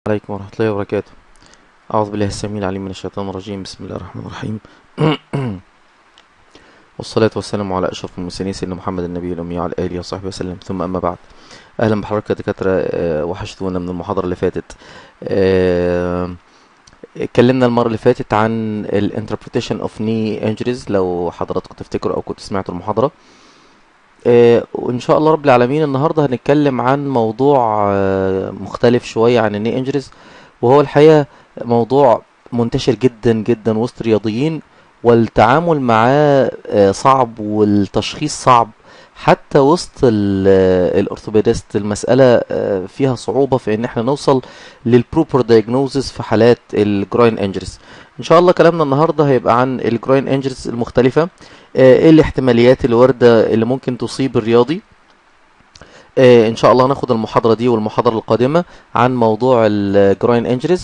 عليكم ورحمة الله وبركاته أعوذ بالله السميع العليم من الشيطان الرجيم بسم الله الرحمن الرحيم والصلاة والسلام على أشرف المرسلين سيدنا محمد النبي الأمي وعلى آله وصحبه وسلم ثم أما بعد أهلا بحضرتك يا دكاترة آه، وحشتونا من المحاضرة اللي فاتت آه، اتكلمنا المرة اللي فاتت عن ال interpretation of knee injuries لو حضراتكم تفتكروا أو كنتوا سمعتوا المحاضرة آه، وإن شاء الله رب العالمين النهاردة هنتكلم عن موضوع آه، مختلف شوية عن الني انجريز وهو الحقيقة موضوع منتشر جدا جدا وسط الرياضيين والتعامل معاه آه، صعب والتشخيص صعب حتى وسط ال- آه، الأرثوبيدست المسألة آه، فيها صعوبة في إن احنا نوصل للبروبر دايجنوزس في حالات الجراين انجريز إن شاء الله كلامنا النهاردة هيبقى عن الجراين انجريز المختلفة آه، ايه الاحتماليات الواردة اللي ممكن تصيب الرياضي آه، ان شاء الله هناخد المحاضرة دي والمحاضرة القادمة عن موضوع الجراين انجريز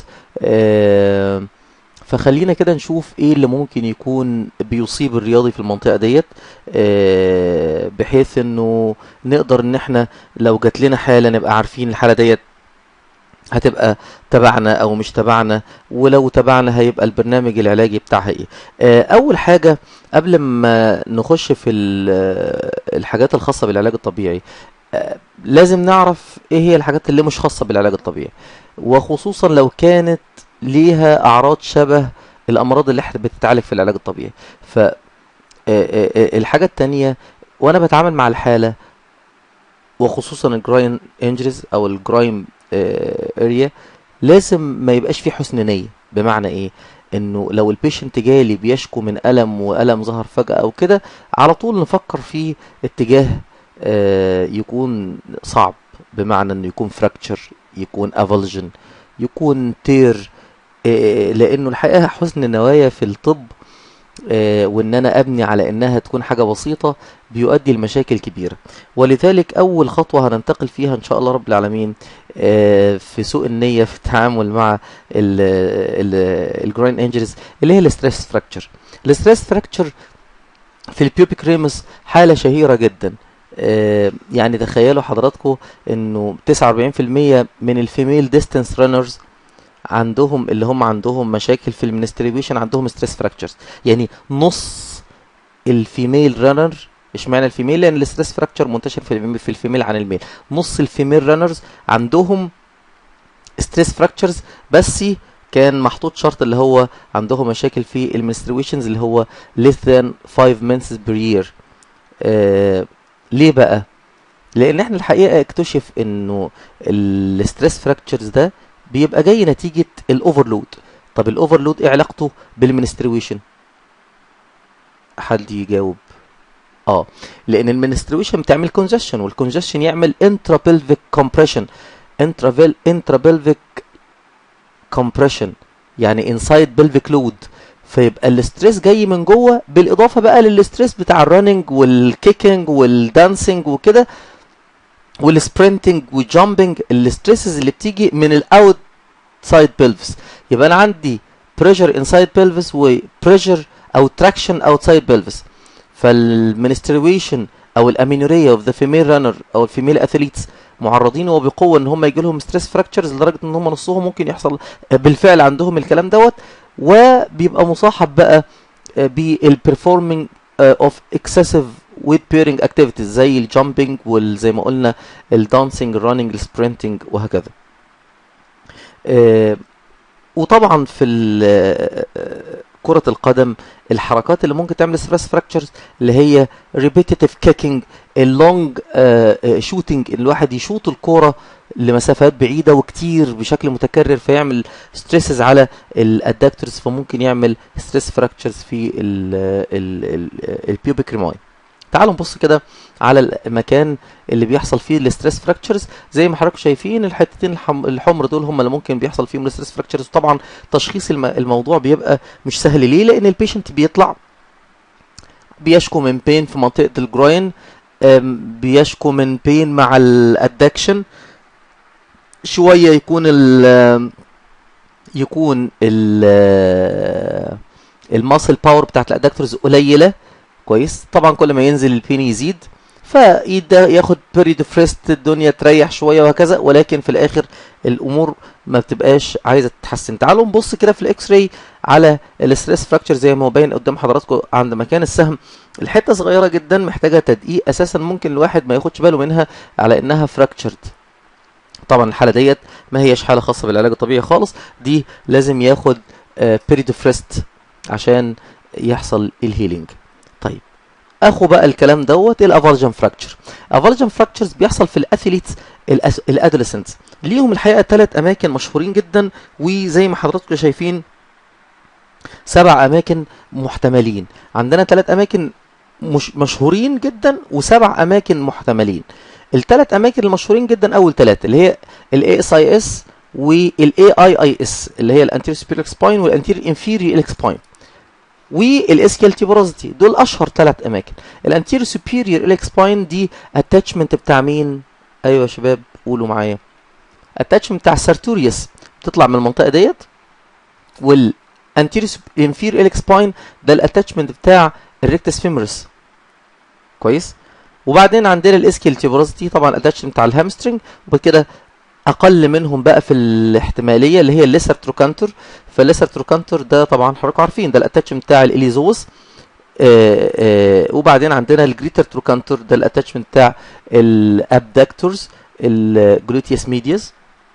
فخلينا كده نشوف ايه اللي ممكن يكون بيصيب الرياضي في المنطقة ديت آه، بحيث انه نقدر ان احنا لو جات لنا حالة نبقى عارفين الحالة ديت هتبقى تبعنا او مش تبعنا ولو تبعنا هيبقى البرنامج العلاجي بتاعها ايه آه، اول حاجة قبل ما نخش في ال- الحاجات الخاصة بالعلاج الطبيعي آه، لازم نعرف ايه هي الحاجات اللي مش خاصة بالعلاج الطبيعي وخصوصا لو كانت ليها اعراض شبه الامراض اللي احنا بتتعالج في العلاج الطبيعي ف آه، آه، آه، الحاجة التانية وانا بتعامل مع الحالة وخصوصا الجراين انجريز او الجراين اريا لازم ما يبقاش في حسن نية بمعنى ايه انه لو البيشنت جالي بيشكو من الم والم ظهر فجأة او كده على طول نفكر في اتجاه آه، يكون صعب بمعنى انه يكون فراكتشر يكون افلجن يكون تير آه، لانه الحقيقة حسن النوايا في الطب آه، وان انا ابني على انها تكون حاجة بسيطة بيؤدي لمشاكل كبيرة ولذلك اول خطوة هننتقل فيها ان شاء الله رب العالمين آه، في سوء النية في التعامل مع الجراين انجريز اللي هي الستريس فراكتشر الستريس فراكتشر في البيوبيك ريمس حالة شهيرة جدا آه، يعني تخيلوا حضراتكم انه 49% من الفيميل ديستانس رانرز عندهم اللي هم عندهم مشاكل في المنستريبيوشن عندهم ستريس فراكتشرز يعني نص الفيميل رانر اشمعنى الفيميل لان الستريس فراكتشر منتشر في الفيميل, في الفيميل عن الميل نص الفيميل رانرز عندهم ستريس فراكتشرز بس كان محطوط شرط اللي هو عندهم مشاكل في المنستريشنز اللي هو less than 5 months per year آه ليه بقى لان احنا الحقيقه اكتشف انه الستريس فراكتشرز ده بيبقى جاي نتيجه الاوفرلود طب الاوفرلود ايه علاقته بالمنستريشن حد يجاوب اه لان المنستريشن بتعمل كونجشن والكونجشن يعمل انترا بلفيك كومبريشن انترا انترا بلفيك كومبريشن يعني انسايد بلفيك لود فيبقى الاستريس جاي من جوه بالاضافه بقى للاستريس بتاع الرننج والكيكنج والدانسينج وكده والسبرنتنج والجامبنج الاستريسز اللي بتيجي من الاوت سايد بلفس يبقى انا عندي بريشر انسايد بلفس وبريشر او تراكشن اوتسايد بلفس فالمنستريشن او الامينوريا اوف ذا فيميل رانر او الفيميل اثليتس معرضين وبقوه ان هم يجي لهم ستريس فراكتشرز لدرجه ان هم نصهم ممكن يحصل بالفعل عندهم الكلام دوت وبيبقى مصاحب بقى بالبرفورمينج اوف اكسسيف ويت بيرنج اكتيفيتيز زي الجامبنج وزي ما قلنا الدانسينج الرننج السبرنتنج وهكذا آه، وطبعا في ال- آه، كرة القدم الحركات اللي ممكن تعمل ستريس فراكتشرز اللي هي ريبيتيتيف كيكينج اللونج شوتنج الواحد يشوط الكوره لمسافات بعيده وكتير بشكل متكرر فيعمل ستريسز على الادكتورز فممكن يعمل ستريس فراكتشرز في البيوبيك ريماي تعالوا نبص كده على المكان اللي بيحصل فيه الستريس فراكتشرز زي ما حضراتكم شايفين الحتتين الحم- الحمر دول هم اللي ممكن بيحصل فيهم الستريس فراكتشرز طبعا تشخيص الم- الموضوع بيبقى مش سهل ليه لان البيشنت بيطلع بيشكو من بين في منطقه الجروين أم، بيشكو من بين مع الادكشن شويه يكون ال يكون ال الماسل باور بتاعت الادكتورز قليله كويس طبعا كل ما ينزل البين يزيد فياخد بيريد اوف ريست الدنيا تريح شويه وهكذا ولكن في الاخر الامور ما بتبقاش عايزه تتحسن تعالوا نبص كده في الاكس راي على الستريس فراكشر زي ما هو باين قدام حضراتكم عند مكان السهم الحته صغيره جدا محتاجه تدقيق اساسا ممكن الواحد ما ياخدش باله منها على انها فراكتشرد طبعا الحاله ديت ما هيش حاله خاصه بالعلاج الطبيعي خالص دي لازم ياخد بيريد اوف ريست عشان يحصل الهيلينج طيب اخو بقى الكلام دوت الافالجن فراكتشر افالجن فراكتشرز بيحصل في الاثليتس الادوليسنتس ليهم الحقيقه ثلاث اماكن مشهورين جدا وزي ما حضراتكم شايفين سبع اماكن محتملين عندنا ثلاث اماكن مش مشهورين جدا وسبع اماكن محتملين الثلاث اماكن المشهورين جدا اول ثلاثه اللي هي الاي اس اي اس والاي اي اي اس اللي هي الانتيريور سبيريور سباين والانتيريور انفيريور سباين والاسكيال تيبروزيتي دول اشهر ثلاث اماكن الانتيريور سوبيريور اليك سباين دي اتاتشمنت بتاع مين ايوه يا شباب قولوا معايا اتاتشمنت بتاع السارتوريوس بتطلع من المنطقه ديت والانتيريور انفيريور اليك سباين ده الاتاتشمنت بتاع الريكتس فيمورس كويس وبعدين عندنا الاسكيال تيبروزيتي طبعا الاتاتشمنت بتاع الهامسترنج وبعد كده اقل منهم بقى في الاحتماليه اللي هي الليسر تروكانتر فالليسر تروكانتر ده طبعا حضراتكم عارفين ده الاتاتشمنت بتاع الاليزوس آآ آآ وبعدين عندنا الجريتر تروكانتر ده الاتاتشمنت بتاع الابدكتورز الجلوتيوس ميديوس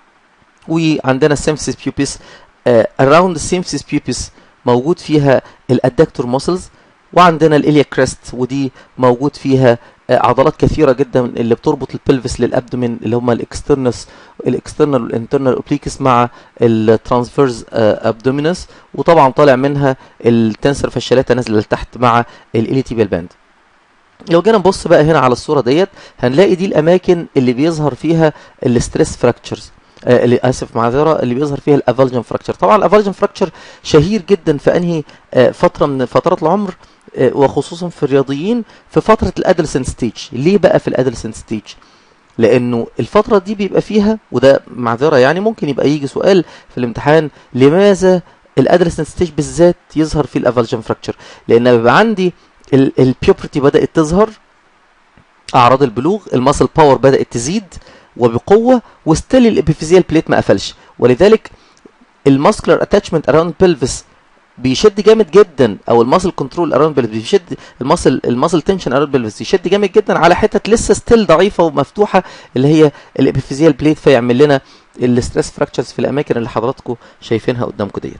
وعندنا السيمفيس بيوبيس اراوند السيمفيس بيوبيس موجود فيها الادكتور ماسلز وعندنا الاليا كريست ودي موجود فيها عضلات كثيرة جدا اللي بتربط البلفس للابدومين اللي هم الاكسترنس الاكسترنال والانترنال اوبليكس مع الترانسفيرز ابدومينس وطبعا طالع منها التنسر فاشيالاتا نازله لتحت مع الاليتيبال باند لو جينا نبص بقى هنا على الصوره ديت هنلاقي دي الاماكن اللي بيظهر فيها الستريس فراكتشرز آه اللي اسف معذره اللي بيظهر فيها الافالجن فراكتشر طبعا الافالجن فراكتشر شهير جدا في انهي آه فتره من فترات العمر آه وخصوصا في الرياضيين في فتره الادلسنت ستيج ليه بقى في الادلسنت ستيج لانه الفتره دي بيبقى فيها وده معذره يعني ممكن يبقى يجي سؤال في الامتحان لماذا الادلسنت ستيج بالذات يظهر فيه الافالجن فراكتشر لان بيبقى عندي البيوبرتي بدات تظهر اعراض البلوغ الماسل باور بدات تزيد وبقوه وستيل الابيفيزيال بليت ما قفلش ولذلك الماسكولار اتاتشمنت اراوند بلفس بيشد جامد جدا او الماسل كنترول اراوند بلفس بيشد الماسل الماسل تنشن اراوند بلفس يشد جامد جدا على حتت لسه ستيل ضعيفه ومفتوحه اللي هي الابيفيزيال بليت فيعمل لنا الستريس فراكتشرز في الاماكن اللي حضراتكم شايفينها قدامكم ديت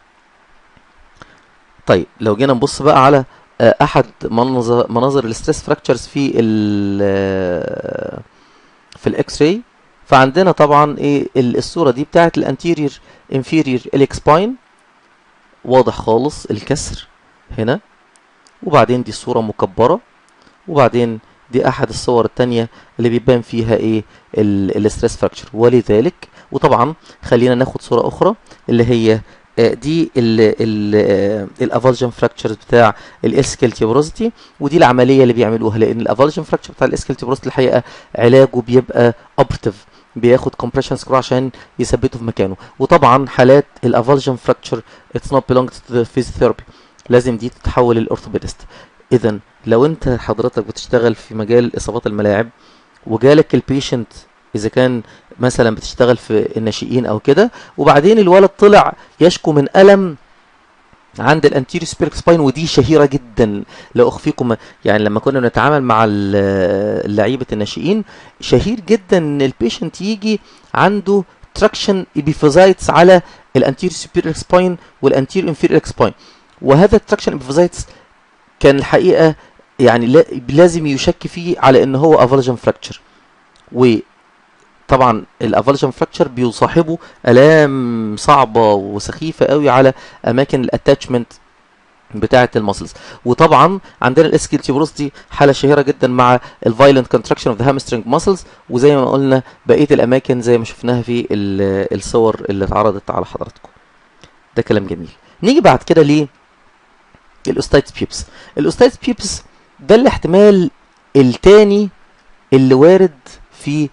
طيب لو جينا نبص بقى على احد مناظر مناظر الستريس فراكتشرز في ال في الاكس راي فعندنا طبعا ايه الصوره دي بتاعت الانتيريور انفيريور اليك سباين واضح خالص الكسر هنا وبعدين دي صوره مكبره وبعدين دي احد الصور التانية اللي بيبان فيها ايه الستريس فراكتشر ولذلك وطبعا خلينا ناخد صوره اخرى اللي هي دي الافالجن فراكتشرز بتاع الاسكال تيبروزيتي ودي العمليه اللي بيعملوها لان الافالجن فراكتشر بتاع الاسكال تيبروزيتي الحقيقه علاجه بيبقى اوبرتيف بياخد كومبريشن سكرو عشان يثبته في مكانه وطبعا حالات الافالجن فراكتشر اتس نوت بيلونج تو ذا فيزيوثيرابي لازم دي تتحول للاورثوبيدست اذا لو انت حضرتك بتشتغل في مجال اصابات الملاعب وجالك البيشنت اذا كان مثلا بتشتغل في الناشئين او كده وبعدين الولد طلع يشكو من الم عند الانتيريو سبيرك سباين ودي شهيره جدا لا اخفيكم يعني لما كنا بنتعامل مع لعيبه الناشئين شهير جدا ان البيشنت يجي عنده تراكشن ابيفوزايتس على الانتيريو سبيرك سباين والانتيريو انفيريور سباين وهذا التراكشن ابيفوزايتس كان الحقيقه يعني لازم يشك فيه على ان هو افالجن فراكتشر و طبعا الافالجن فراكتشر بيصاحبه الام صعبه وسخيفه قوي على اماكن الاتاتشمنت بتاعه المسلز وطبعا عندنا الاسكيل تيبروس دي حاله شهيره جدا مع الفايلنت كونتراكشن اوف ذا هامسترنج ماسلز وزي ما قلنا بقيه الاماكن زي ما شفناها في الصور اللي اتعرضت على حضراتكم ده كلام جميل نيجي بعد كده ليه الاوستايتس بيبس الاوستايتس بيبس ده الاحتمال التاني اللي وارد في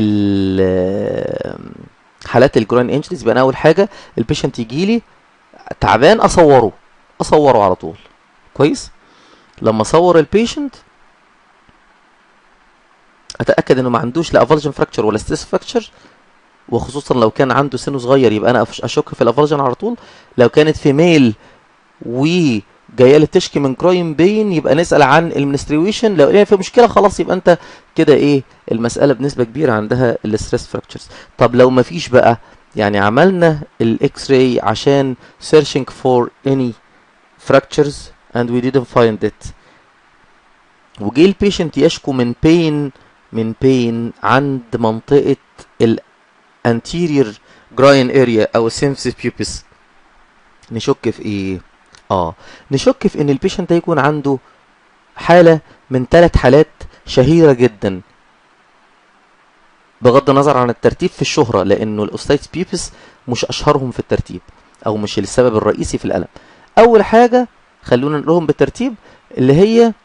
حالات الجراين انجريز يبقى انا اول حاجه البيشنت يجي لي تعبان اصوره اصوره على طول كويس لما اصور البيشنت اتاكد انه ما عندوش لا افالجن فراكتشر ولا ستريس فراكتشر وخصوصا لو كان عنده سنه صغير يبقى انا أفش- اشك في الافرجن على طول لو كانت في ميل وجايه لي تشكي من كرايم بين يبقى نسال عن المنستريويشن لو لقينا في مشكله خلاص يبقى انت كده ايه المساله بنسبه كبيره عندها الستريس فراكتشرز طب لو مفيش بقى يعني عملنا الاكس راي عشان searching for any fractures and we didn't find it وجه البيشنت يشكو من بين من بين عند منطقة ال anterior groin area أو symphysis pubis نشك في إيه؟ آه نشك في إن البيشنت ده يكون عنده حالة من ثلاث حالات شهيرة جدا بغض النظر عن الترتيب في الشهرة لأنه الأوستايتس بيبس مش أشهرهم في الترتيب أو مش السبب الرئيسي في الألم أول حاجة خلونا نقولهم بالترتيب اللي هي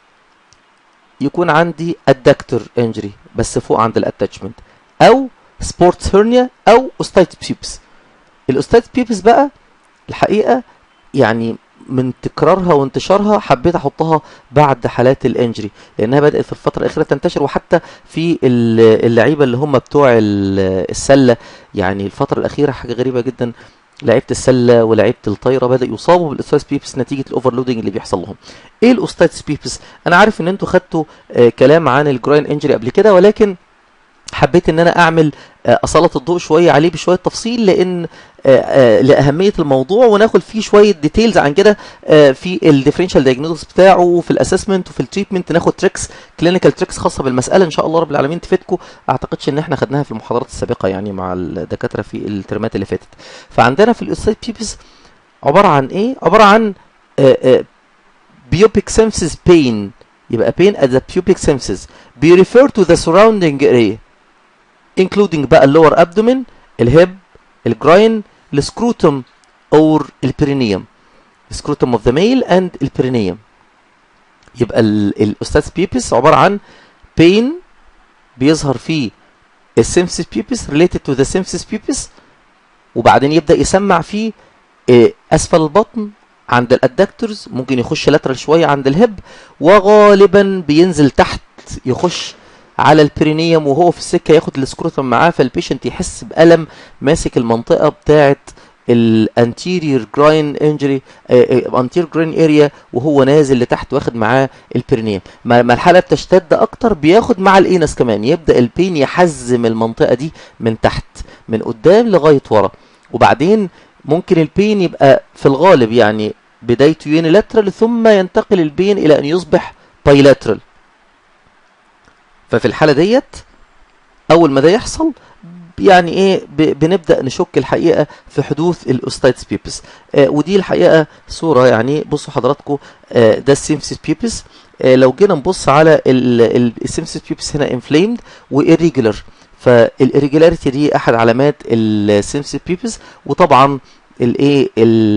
يكون عندي adductor injury بس فوق عند الاتاتشمنت او سبورتس هيرنيا او اوستايتس بيبس الاوستايتس بيبس بقى الحقيقه يعني من تكرارها وانتشارها حبيت احطها بعد حالات الانجري لانها بدات في الفتره الاخيره تنتشر وحتى في ال- اللعيبه اللي هم بتوع ال- السله يعني الفتره الاخيره حاجه غريبه جدا لعيبه السله ولعيبه الطايره بدأ يصابوا بالاوستايتس بيبس نتيجه الاوفرلودنج اللي بيحصل لهم ايه الاوستايتس بيبس انا عارف ان انتوا خدتوا آه كلام عن الجراين انجري قبل كده ولكن حبيت ان انا اعمل آه اسلط الضوء شويه عليه بشويه تفصيل لان آه آه لاهميه الموضوع وناخد فيه شويه ديتيلز عن كده آه في الديفرنشال دايجنوستس بتاعه وفي الاسسمنت وفي التريتمنت ناخد تريكس كلينيكال تريكس خاصه بالمساله ان شاء الله رب العالمين تفيدكم اعتقدش ان احنا خدناها في المحاضرات السابقه يعني مع الدكاتره في الترمات اللي فاتت فعندنا في الاوستايت بيبس عباره عن ايه عباره عن آه آه pubic symphysis pain يبقى pain at the pubic symphysis be referred to the surrounding area including بقى اللور abdomen الهيب الجراين السكروتوم or البرينيوم السكروتوم of the male and البرينيوم يبقى الاستاذ بيبس عباره عن pain بيظهر فيه السيمسيس بيبس related to the symphysis pubis وبعدين يبدا يسمع فيه آه، اسفل البطن عند الادكتورز ممكن يخش لاترال شويه عند الهب وغالبا بينزل تحت يخش على البرينيوم وهو في السكه ياخد السكروتوم معاه فالبيشنت يحس بالم ماسك المنطقه بتاعه الانتيريور جراين انجري انتيريور جراين اريا وهو نازل لتحت واخد معاه البرينيوم ما ما الحاله بتشتد اكتر بياخد مع الانس كمان يبدا البين يحزم المنطقه دي من تحت من قدام لغايه ورا وبعدين ممكن البين يبقى في الغالب يعني بدايته يونيلاترال ثم ينتقل البين الى ان يصبح بايلاترال ففي الحاله ديت اول ما ده يحصل يعني ايه ب- بنبدا نشك الحقيقه في حدوث الاوستايتس بيبس آه ودي الحقيقه صوره يعني بصوا حضراتكم آه ده السيمسيس بيبس آه لو جينا نبص على السيمسيس بيبس هنا انفليمد وإيريجولار فالإيريجولاريتي دي احد علامات السيمسيس بيبس وطبعا الايه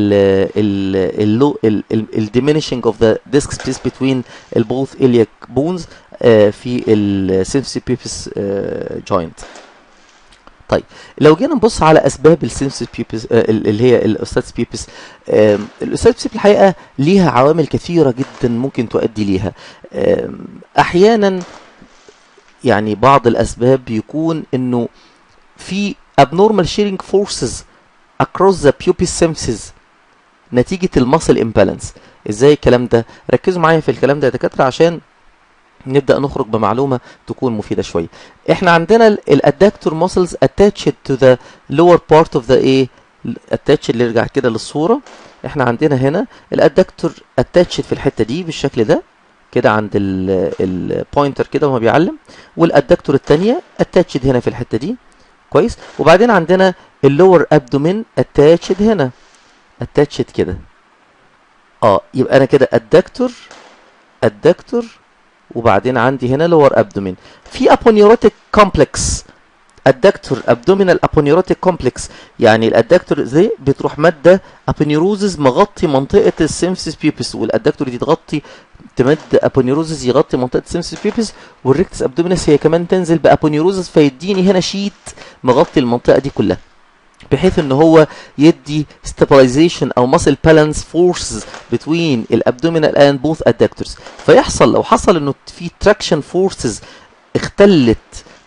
ال الديمينيشنج اوف ذا ديسك سبيس بتوين البوث الياك بونز في السيمسيس بيبس جوينت طيب لو جينا نبص على اسباب السيمسيس بيبس اللي هي الاوستاتس بيبس الاوستاتس بيبس الحقيقه ليها عوامل كثيره جدا ممكن تؤدي ليها آم، احيانا يعني بعض الاسباب يكون انه في abnormal shearing forces across the pupil symphysis نتيجة المسل امبالانس ازاي الكلام ده ركزوا معايا في الكلام ده يا دكاترة عشان نبدأ نخرج بمعلومة تكون مفيدة شوية احنا عندنا الادكتور muscles attached to the lower part of the ايه attached اللي يرجع كده للصورة احنا عندنا هنا الادكتور attached في الحتة دي بالشكل ده كده عند البوينتر كده وهو بيعلم والادكتور التانية attached هنا في الحتة دي كويس وبعدين عندنا اللور ابدومين attached هنا attached كده اه يبقى انا كده الدكتور الدكتور وبعدين عندي هنا لور ابدومين في ابونيوروتيك كومبلكس الدكتور ابدومينال ابونيوروتيك كومبلكس يعني الادكتور زي بتروح ماده ابونيروزز مغطي منطقه السيمسيس بيبس والادكتور دي تغطي تمد ابونيروزز يغطي منطقه السيمسيس بيبس والريكتس ابدومينس هي كمان تنزل بابونيروزز فيديني هنا شيت مغطي المنطقه دي كلها بحيث ان هو يدي stabilization او muscle balance forces between الابدومينال and both adductors فيحصل لو حصل انه في traction forces اختلت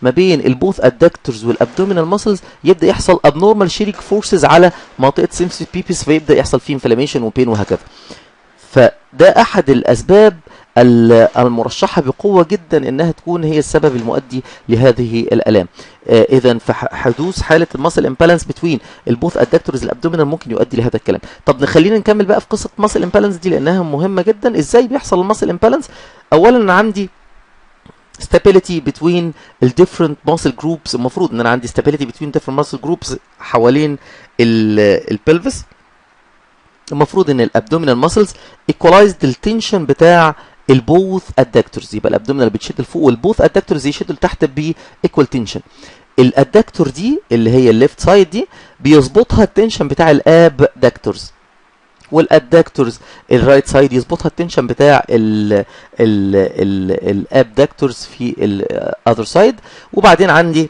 ما بين البوث ادكتورز والابدومينال ماسلز يبدا يحصل ابنورمال شيريك فورسز على منطقه سيمسيس بيبس فيبدا يحصل فيه انفلاميشن وبين وهكذا فده احد الاسباب المرشحه بقوه جدا انها تكون هي السبب المؤدي لهذه الالام آه اذا فحدوث حاله الماسل امبالانس بتوين البوث ادكتورز الابدومينال ممكن يؤدي لهذا الكلام طب نخلينا نكمل بقى في قصه ماسل امبالانس دي لانها مهمه جدا ازاي بيحصل الماسل امبالانس اولا انا عندي stability between ال different muscle groups المفروض ان انا عندي stability between different muscle groups حوالين البلفس المفروض ان الابدومينال ماسلز equalized التنشن بتاع البوث ادكتورز يبقى الابدومينال بتشد لفوق والبوث ادكتورز يشدوا لتحت بايكوال تنشن الادكتور دي اللي هي الليفت سايد دي بيظبطها التنشن بتاع الاب دكتورز والادكتورز الرايت سايد يظبطها التنشن بتاع ال ال ال الابدكتورز في الاذر سايد وبعدين عندي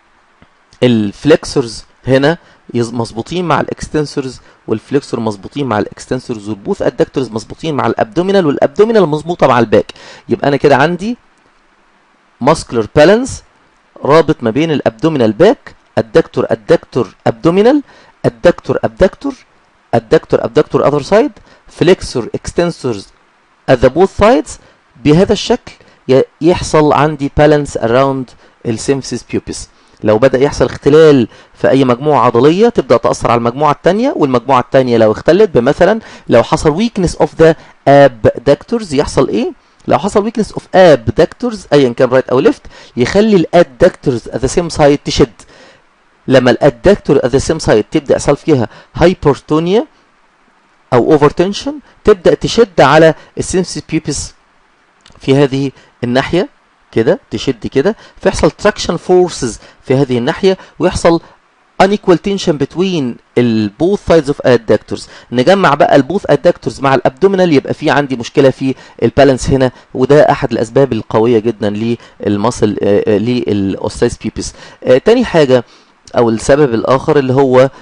الفلكسورز هنا مظبوطين مع الاكستنسورز والفليكسور مظبوطين مع الاكستنسورز والبوث ادكتورز مظبوطين مع الابدومينال والابدومينال مظبوطه مع الباك يبقى انا كده عندي ماسكولار بالانس رابط ما بين الابدومينال باك الدكتور الدكتور ابدومينال الدكتور ابدكتور الدكتور ابدكتور اذر سايد فليكسور اكستنسورز at the both sides بهذا الشكل يحصل عندي بالانس around السيمفيسيس بيوبس لو بدأ يحصل اختلال في أي مجموعة عضلية تبدأ تأثر على المجموعة الثانية والمجموعة الثانية لو اختلت بمثلا لو حصل weakness of the abductors يحصل إيه؟ لو حصل weakness of abductors أيا كان رايت right أو ليفت يخلي الادكتورز at the same side تشد لما الادكتور at the same side تبدأ يحصل فيها hypertonia أو overtension تبدأ تشد على السيمسيس بيبس في هذه الناحية كده تشد كده فيحصل traction forces في هذه الناحية ويحصل unequal tension between ال both sides of adductors نجمع بقى ال both adductors مع الابدومينال يبقى في عندي مشكلة في البالانس هنا وده احد الاسباب القوية جدا للمصل للاوستايس بيبس آه تاني حاجة او السبب الاخر اللي هو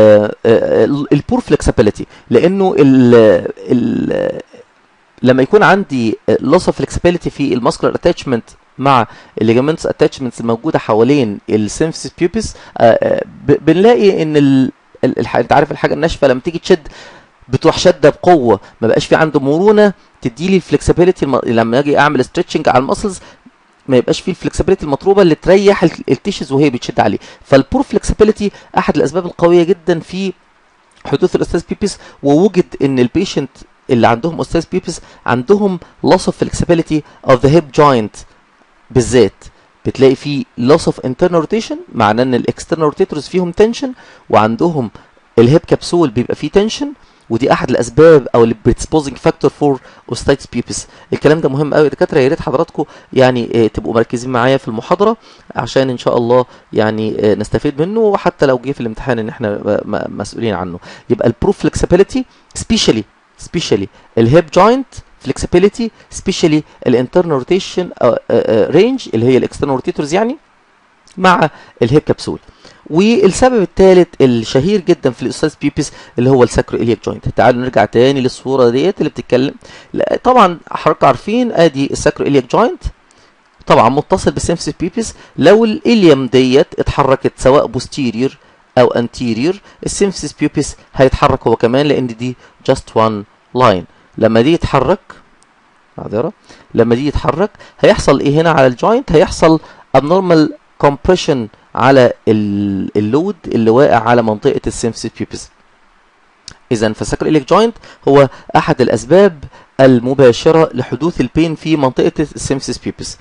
البور فلكسبيليتي لانه ال ال لما يكون عندي loss of flexibility في الماسكولار اتاتشمنت مع الليجامنتس اتاتشمنتس الموجوده حوالين السيمفيس بيوبس بنلاقي ان ال... ال... انت عارف الحاجه الناشفه لما تيجي تشد بتروح شده بقوه ما بقاش في عنده مرونه تدي لي الفلكسبيليتي الم... لما اجي اعمل ستريتشنج على المسلز ما يبقاش فيه الفلكسبيليتي المطلوبه اللي تريح التيشز وهي بتشد عليه فالبور فلكسبيليتي احد الاسباب القويه جدا في حدوث الاستاذ بيبس ووجد ان البيشنت اللي عندهم استاذ بيبس عندهم loss of flexibility of the hip joint بالذات بتلاقي في loss of internal rotation معناه ان الاكسترنال روتيتورز فيهم تنشن وعندهم الهيب كبسول بيبقى فيه تنشن ودي احد الاسباب او البريتسبوزنج فاكتور فور اوستايتس بيبس الكلام ده مهم قوي يا دكاتره يا ريت حضراتكم يعني تبقوا مركزين معايا في المحاضره عشان ان شاء الله يعني نستفيد منه وحتى لو جه في الامتحان ان احنا مسؤولين عنه يبقى البروف فلكسبيليتي سبيشالي سبيشالي الهيب جوينت flexibility especially الانترنال روتيشن رينج اللي هي الاكسترنال روتيتورز يعني مع الهيب كبسول والسبب الثالث الشهير جدا في الاستاذ بيبس اللي هو الساكرو الياك جوينت تعالوا نرجع تاني للصوره ديت اللي بتتكلم طبعا حضراتكم عارفين ادي الساكرو الياك جوينت طبعا متصل بالسيمفيس بيبس لو الاليوم ديت اتحركت سواء بوستيريور او انتيريور السيمفيس بيبس هيتحرك هو كمان لان دي جاست وان لاين لما دي يتحرك معذره لما دي يتحرك هيحصل ايه هنا على الجوينت هيحصل abnormal compression على اللود اللي واقع على منطقه السيمفيس بيبس اذا فالساكر اليك جوينت هو احد الاسباب المباشره لحدوث البين في منطقه السيمفيس بيبس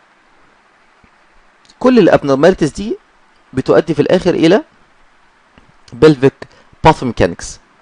كل الابنورماليتيز دي بتؤدي في الاخر الى pelvic pathomechanics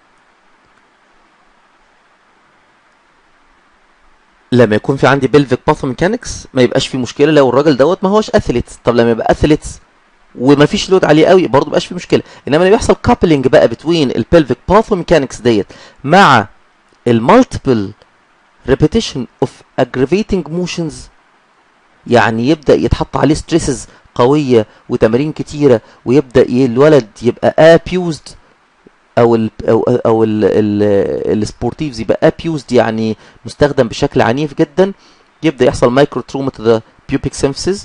لما يكون في عندي بلفيك باثوميكانكس ما يبقاش في مشكله لو الراجل دوت ما هوش اثليتس طب لما يبقى اثليتس وما فيش لود عليه قوي برضه مبقاش في مشكله انما لما بيحصل كابلنج بقى بتوين البلفيك باثوميكانكس ديت مع المالتيبل ريبيتيشن اوف aggravating موشنز يعني يبدا يتحط عليه ستريسز قويه وتمارين كتيره ويبدا الولد يبقى ابيوزد او ال او او السبورتيفز يبقى ابيوزد يعني مستخدم بشكل عنيف جدا يبدا يحصل مايكرو تروما تو ذا بيوبيك سيمفيسز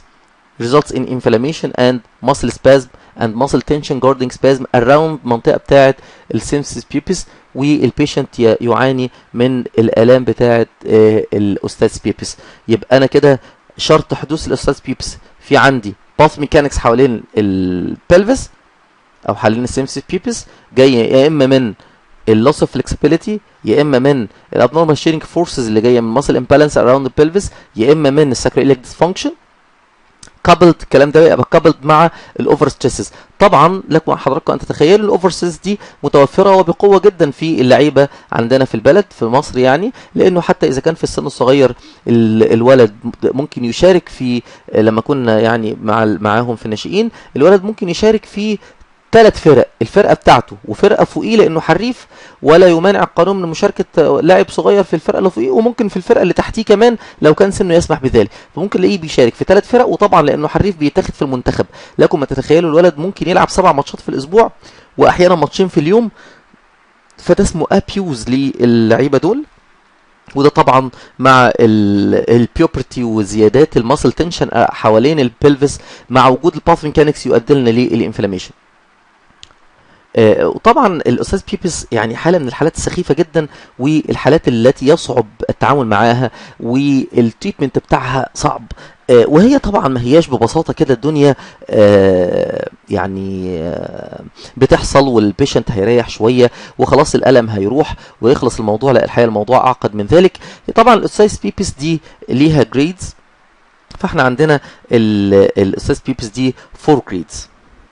results in inflammation and muscle spasm and muscle tension guarding spasm around منطقة بتاعة السيمسيس بيبس والبيشنت يعاني من الآلام بتاعة الأستاذ بيبس يبقى أنا كده شرط حدوث الأستاذ بيبس في عندي باث ميكانكس حوالين البلفس أو حوالين السيمسيس بيبس جاي يا إما من اللوس اوف فلكسبيليتي يا اما من الابنورمال شيرنج فورسز اللي جايه من ماسل امبالانس اراوند البلفس يا اما من الساكرويليك ديسفانكشن كابلد الكلام ده يبقى كابلد مع الاوفر ستريسز طبعا لكم حضراتكم ان تتخيلوا الاوفر ستريس دي متوفره وبقوه جدا في اللعيبه عندنا في البلد في مصر يعني لانه حتى اذا كان في السن الصغير الولد ممكن يشارك في لما كنا يعني مع معاهم في الناشئين الولد ممكن يشارك في ثلاث فرق الفرقه بتاعته وفرقه فوقيه لانه حريف ولا يمانع القانون من مشاركه لاعب صغير في الفرقه اللي فوقيه وممكن في الفرقه اللي تحتيه كمان لو كان سنه يسمح بذلك فممكن تلاقيه بيشارك في ثلاث فرق وطبعا لانه حريف بيتاخد في المنتخب لكم ما تتخيلوا الولد ممكن يلعب سبع ماتشات في الاسبوع واحيانا ماتشين في اليوم فده اسمه ابيوز للعيبه دول وده طبعا مع البيوبرتي وزيادات الماسل تنشن حوالين البلفس مع وجود الباث ميكانكس يؤدي لنا للانفلاميشن آه وطبعا الاستاذ بيبس يعني حاله من الحالات السخيفه جدا والحالات التي يصعب التعامل معاها والتريتمنت بتاعها صعب آه وهي طبعا ما هياش ببساطه كده الدنيا آه يعني بتحصل والبيشنت هيريح شويه وخلاص الالم هيروح ويخلص الموضوع لا الحقيقه الموضوع اعقد من ذلك طبعا الاستاذ بيبس دي ليها جريدز فاحنا عندنا الاستاذ بيبس دي 4 جريدز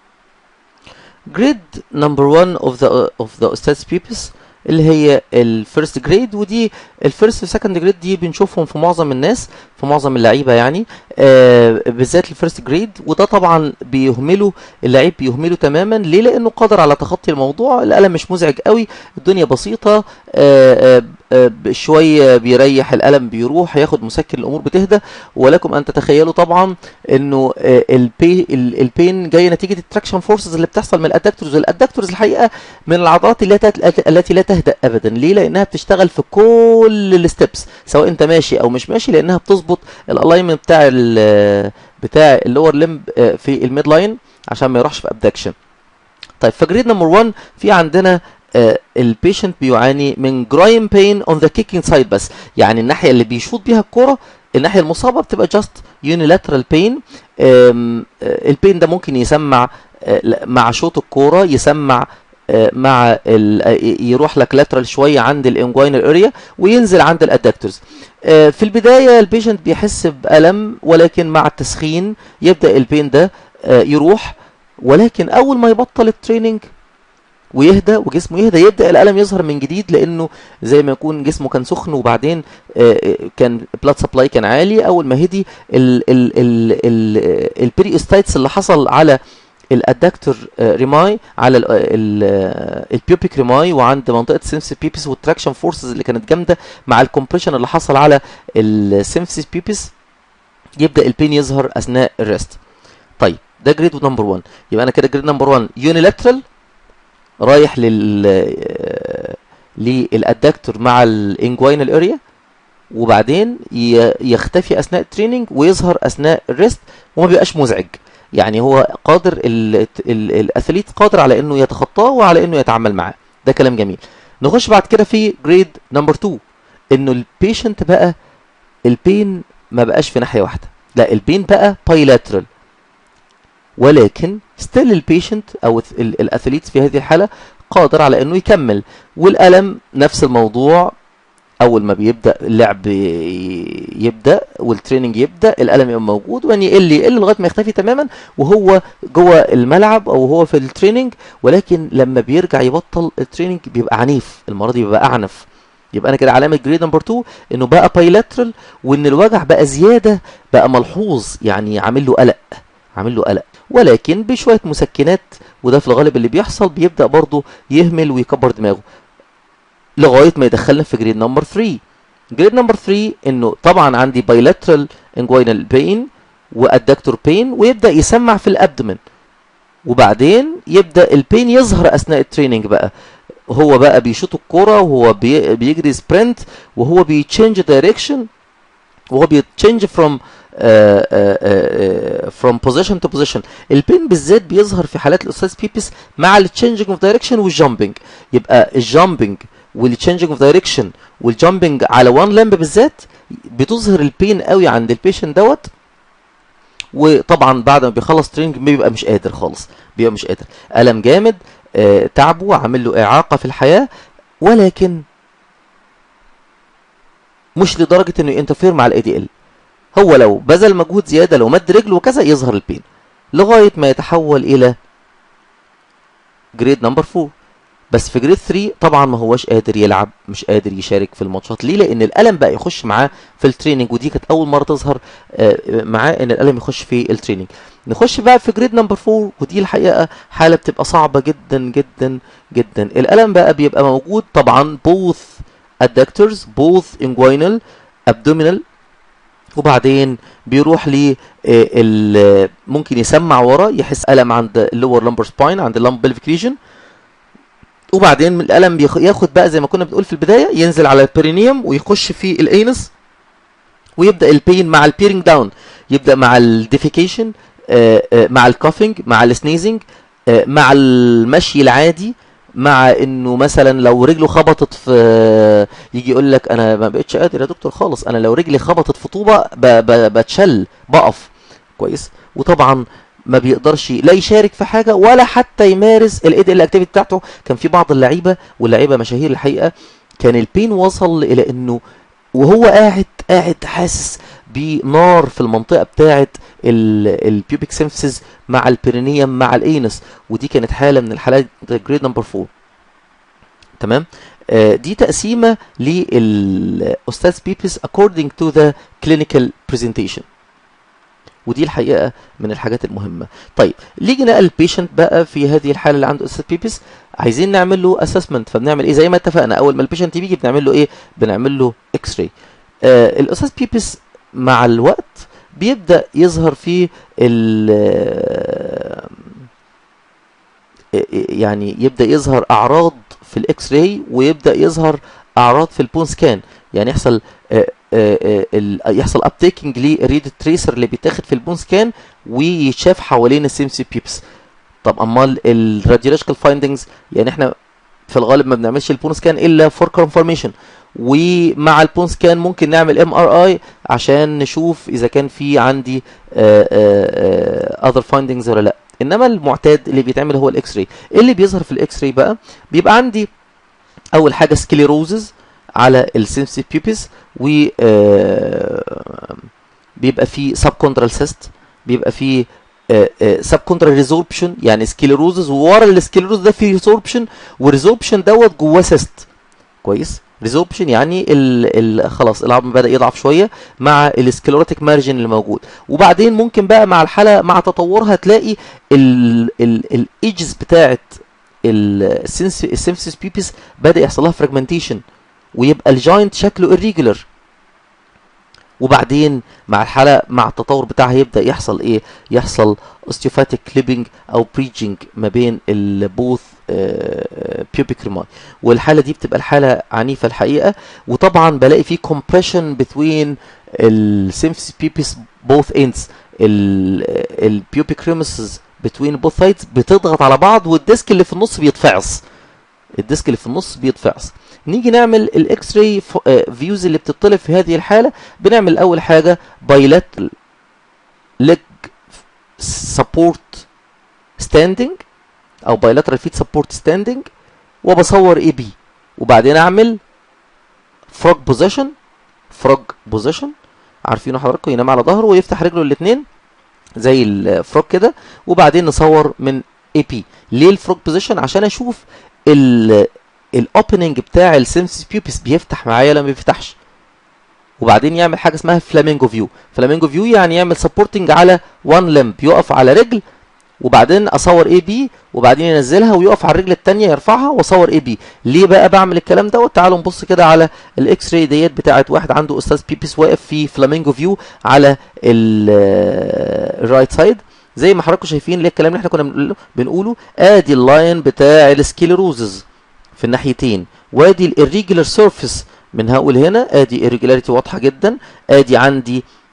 جريد نمبر 1 اوف ذا اوف ذا استاذ بيبس اللي هي الفيرست جريد ودي الفيرست وسكند جريد دي بنشوفهم في معظم الناس في معظم اللعيبه يعني آه بالذات الفيرست جريد وده طبعا بيهمله اللعيب بيهمله تماما ليه لانه قادر على تخطي الموضوع الالم مش مزعج قوي الدنيا بسيطه آه آه شويه بيريح الالم بيروح ياخد مسكن الامور بتهدى ولكم ان تتخيلوا طبعا انه البي البين جاي نتيجه التراكشن فورسز اللي بتحصل من الادكتورز الادكتورز الحقيقه من العضلات التي لا تهدأ ابدا ليه لانها بتشتغل في كل الستبس سواء انت ماشي او مش ماشي لانها بتظبط الالاينمنت بتاع ال بتاع اللور لمب في الميد لاين عشان ما يروحش في ابدكشن طيب فجريد نمبر 1 في عندنا البيشنت بيعاني من جرايم بين اون ذا كيكينج سايد بس يعني الناحيه اللي بيشوط بيها الكوره الناحيه المصابه بتبقى جاست يونيلاترال بين البين ده ممكن يسمع مع شوط الكوره يسمع مع يروح لك لاترال شويه عند الانجوينال اريا وينزل عند الادكتورز في البدايه البيشنت بيحس بالم ولكن مع التسخين يبدا البين ده يروح ولكن اول ما يبطل التريننج ويهدى وجسمه يهدى يبدا الالم يظهر من جديد لانه زي ما يكون جسمه كان سخن وبعدين كان بلاد سبلاي كان عالي اول ما هدي البريستايتس اللي حصل على الادكتور ريماي على البيوبيك ريماي وعند منطقه سيمسيس بيبس والتراكشن فورسز اللي كانت جامده مع الكومبريشن اللي حصل على السيمسيس بيبس يبدا البين يظهر اثناء الريست طيب ده جريد نمبر 1 يبقى انا كده جريد نمبر 1 يونيلاترال رايح لل للادكتور مع الانجوينال اريا وبعدين يختفي اثناء التريننج ويظهر اثناء الريست وما بيبقاش مزعج يعني هو قادر الاثليت قادر على انه يتخطاه وعلى انه يتعامل معاه ده كلام جميل نخش بعد كده في جريد نمبر 2 انه البيشنت بقى البين ما بقاش في ناحيه واحده لا البين بقى بايلاترال ولكن ستيل البيشنت او الاثليت في هذه الحاله قادر على انه يكمل والالم نفس الموضوع اول ما بيبدا اللعب يبدا والتريننج يبدا الالم يبقى موجود وان يقل يقل لغايه ما يختفي تماما وهو جوه الملعب او هو في التريننج ولكن لما بيرجع يبطل التريننج بيبقى عنيف المره دي بيبقى اعنف يبقى انا كده علامه جريد نمبر 2 انه بقى بايلاترال وان الوجع بقى زياده بقى ملحوظ يعني عامل له قلق عامل له قلق ولكن بشويه مسكنات وده في الغالب اللي بيحصل بيبدا برضه يهمل ويكبر دماغه لغايه ما يدخلنا في جريد نمبر 3 جريد نمبر 3 انه طبعا عندي بايلاترال انجوينال بين وادكتور بين ويبدا يسمع في الابدمن وبعدين يبدا البين يظهر اثناء التريننج بقى هو بقى بيشوط الكوره وهو بي بيجري سبرنت وهو بيتشينج دايركشن وهو بيتشينج فروم آه، آه، آه، from position to position البين بالذات بيظهر في حالات الاستاذ بيبس مع التشينجينج اوف دايركشن والجامبنج يبقى الجامبنج والتشينجينج اوف دايركشن والجامبنج على وان لمب بالذات بتظهر البين قوي عند البيشنت دوت وطبعا بعد ما بيخلص تريننج بيبقى مش قادر خالص بيبقى مش قادر الم جامد آه، تعبه عامل له اعاقه في الحياه ولكن مش لدرجه انه ينترفير مع الاي دي ال هو لو بذل مجهود زياده لو مد رجله وكذا يظهر البين لغايه ما يتحول الى جريد نمبر 4 بس في جريد 3 طبعا ما هوش قادر يلعب مش قادر يشارك في الماتشات ليه لان الالم بقى يخش معاه في التريننج ودي كانت اول مره تظهر آه، معاه ان الالم يخش في التريننج نخش بقى في جريد نمبر 4 ودي الحقيقه حاله بتبقى صعبه جدا جدا جدا الالم بقى بيبقى موجود طبعا both adductors both inguinal abdominal وبعدين بيروح ل ممكن يسمع ورا يحس الم عند اللور لمبر سباين عند اللمب بلفيك ريجن وبعدين من الالم بيخ- ياخد بقى زي ما كنا بنقول في البدايه ينزل على البيرينيوم ويخش في الانس ويبدا البين مع البيرنج داون يبدا مع الديفيكيشن مع الكوفينج مع السنيزنج مع المشي العادي مع انه مثلا لو رجله خبطت في يجي يقول لك انا ما بقتش قادر يا دكتور خالص انا لو رجلي خبطت في طوبه ب... ب... بتشل بقف كويس وطبعا ما بيقدرش لا يشارك في حاجه ولا حتى يمارس الايد الاكتيفيتي بتاعته كان في بعض اللعيبه واللعيبه مشاهير الحقيقه كان البين وصل الى انه وهو قاعد قاعد حاسس بنار في المنطقه بتاعه البيوبيك سيمفيسز مع البيرينيوم مع الانس ودي كانت حاله من الحالات جريد نمبر 4 تمام آه، دي تقسيمه للاستاذ بيبس according to the clinical presentation ودي الحقيقه من الحاجات المهمه طيب ليجي البيشنت بقى في هذه الحاله اللي عنده استاذ بيبس عايزين نعمل له اسسمنت فبنعمل ايه زي ما اتفقنا اول ما البيشنت بيجي بنعمل له ايه بنعمل له اكس راي آه الاستاذ بيبس مع الوقت بيبدا يظهر فيه ال يعني يبدا يظهر اعراض في الاكس راي ويبدا يظهر اعراض في البون سكان يعني يحصل آه، آه، آه، ال- يحصل ابتيكنج للريد تريسر اللي بيتاخد في البون سكان ويتشاف حوالين السيمسي بيبس طب امال الراديولوجيكال فايندنجز يعني احنا في الغالب ما بنعملش البون سكان الا فور كونفرميشن ومع البون سكان ممكن نعمل ام ار اي عشان نشوف اذا كان في عندي اذر فايندنجز ولا لا انما المعتاد اللي بيتعمل هو الاكس راي اللي بيظهر في الاكس راي بقى بيبقى عندي اول حاجه سكليروزز على السيمسي بيبس و آه، بيبقى في سب كوندرال سيست بيبقى في سب كوندرال ريزوربشن يعني سكليروزز وورا السكليروز ده في ريزوربشن والريزوربشن دوت جواه سيست كويس ريزوربشن يعني ال ال خلاص العظم بدا يضعف شويه مع السكليروتيك مارجن اللي موجود وبعدين ممكن بقى مع الحاله مع تطورها تلاقي الايدجز بتاعت السيمسيس بيبس بدا يحصل لها فراجمنتيشن ويبقى الجاينت شكله irregular وبعدين مع الحاله مع التطور بتاعها يبدا يحصل ايه يحصل اوستيوفاتيك كليبنج او بريجنج ما بين البوث بيوبيك ريماي والحاله دي بتبقى الحاله عنيفه الحقيقه وطبعا بلاقي فيه compression between السيمفيس بيبس both ends البيوبيك ريمسز between both sides بتضغط على بعض والديسك اللي في النص بيتفعص الديسك اللي في النص بيتفعص نيجي نعمل الاكس راي فيوز اللي بتطلب في هذه الحاله بنعمل اول حاجه بايلاترال ليج سبورت ستاندنج او بايلاترال فيت سبورت ستاندنج وبصور اي بي وبعدين اعمل فروج بوزيشن فروج بوزيشن عارفينه حضراتكم ينام على ظهره ويفتح رجله الاثنين زي الفروج كده وبعدين نصور من اي بي ليه الفروج بوزيشن عشان اشوف ال الاوبننج بتاع السيمسيس بيوبس بيفتح معايا ولا ما بيفتحش وبعدين يعمل حاجه اسمها فلامينجو فيو فلامينجو فيو يعني يعمل سبورتنج على وان لمب يقف على رجل وبعدين اصور اي بي وبعدين ينزلها ويقف على الرجل الثانيه يرفعها واصور اي بي ليه بقى بعمل الكلام دوت تعالوا نبص كده على الاكس راي ديت بتاعه واحد عنده استاذ بيبس واقف في فلامينجو فيو على الرايت سايد زي ما حضراتكم شايفين اللي الكلام اللي احنا كنا بنقوله, بنقوله ادي اللاين بتاع السكيلروزز في الناحيتين وادي الirregular سيرفيس من هقول هنا ادي irregularity واضحه جدا ادي عندي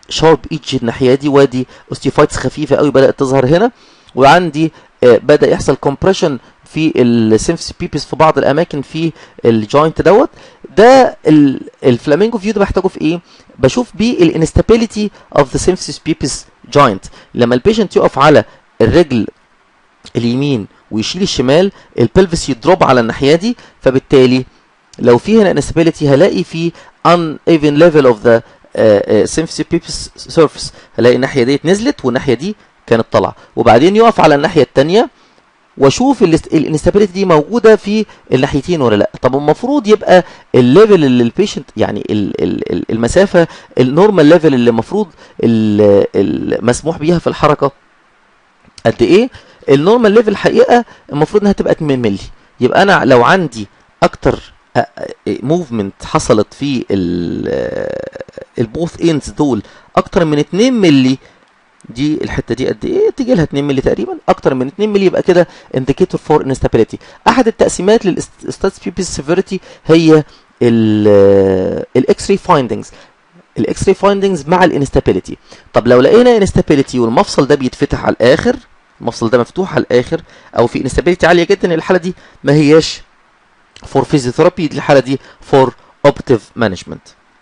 شارب ايدج الناحيه دي وادي اوستيفايتس خفيفه قوي بدات تظهر هنا وعندي آه، بدا يحصل كومبريشن في السيمفس بيبس في بعض الاماكن في الجوينت دوت ده ال- الفلامينجو فيو ده بحتاجه في ايه بشوف بيه الانستابيليتي اوف ذا سيمفس بيبس جوينت لما البيشنت يقف على الرجل اليمين ويشيل الشمال البلفس يدروب على الناحيه دي فبالتالي لو في هنا instability هلاقي في uneven level of the symphysis pipis surface هلاقي الناحيه ديت نزلت والناحيه دي كانت طالعه وبعدين يقف على الناحيه الثانيه واشوف الانستابيليتي دي موجوده في الناحيتين ولا لا طب المفروض يبقى الليفل اللي البيشنت يعني ال- ال- ال- المسافه النورمال ليفل اللي المفروض ال- المسموح بيها في الحركه قد ايه النورمال ليفل الحقيقه المفروض انها تبقى 2 مللي يبقى انا لو عندي اكتر موفمنت حصلت في البوث اندز دول اكتر من 2 مللي دي الحته دي قد ايه تيجي لها 2 مللي تقريبا اكتر من 2 مللي يبقى كده انديكيتور فور انستابيليتي احد التقسيمات للاستاتس بيبيس سيفيريتي هي الاكس راي فايندنجز الاكس راي فايندنجز مع الانستابيليتي طب لو لقينا انستابيليتي والمفصل ده بيتفتح على الاخر المفصل ده مفتوح على الاخر او في انستابيليتي عاليه جدا الحاله دي ما هياش فور فيزيوثيرابي الحاله دي فور اوبتيف مانجمنت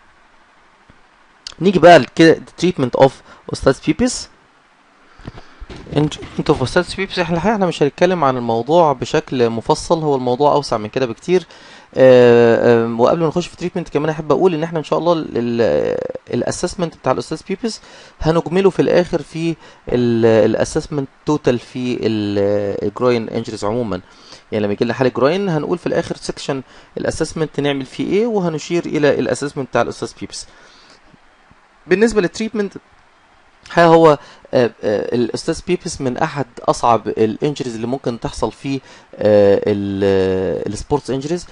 نيجي بقى كده تريتمنت اوف استاذ بيبيس ان تريتمنت اوف استاذ بيبيس احنا الحقيقه احنا مش هنتكلم عن الموضوع بشكل مفصل هو الموضوع اوسع من كده بكتير آه، آه، وقبل ما نخش في تريتمنت كمان احب اقول ان احنا ان شاء الله الاسسمنت بتاع الاستاذ بيبيس هنجمله في الاخر في الاسسمنت توتال في الجروين انجريز عموما يعني لما يجي لنا حاله جروين هنقول في الاخر سيكشن الاسسمنت نعمل فيه ايه وهنشير الى الاسسمنت بتاع الاستاذ بيبس بالنسبه للتريتمنت ها هو آه، آه، الاستاذ بيبس من احد اصعب الانجريز اللي ممكن تحصل في السبورتس انجريز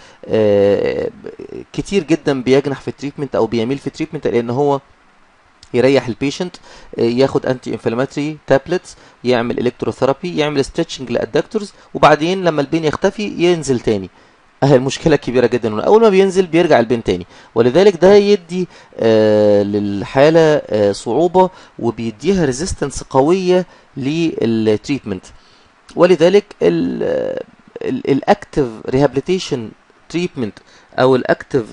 كتير جدا بيجنح في التريتمنت او بيميل في التريتمنت لان هو يريح البيشنت ياخد انتي انفلاماتري تابلتس يعمل الكتروثيرابي يعمل ستريتشنج للادكتورز وبعدين لما البين يختفي ينزل تاني اهي المشكله كبيره جدا إنه اول ما بينزل بيرجع البين تاني ولذلك ده يدي آه للحاله آه صعوبه وبيديها ريزيستنس قويه للتريتمنت ولذلك الاكتف ريهابيليتيشن تريتمنت او الاكتف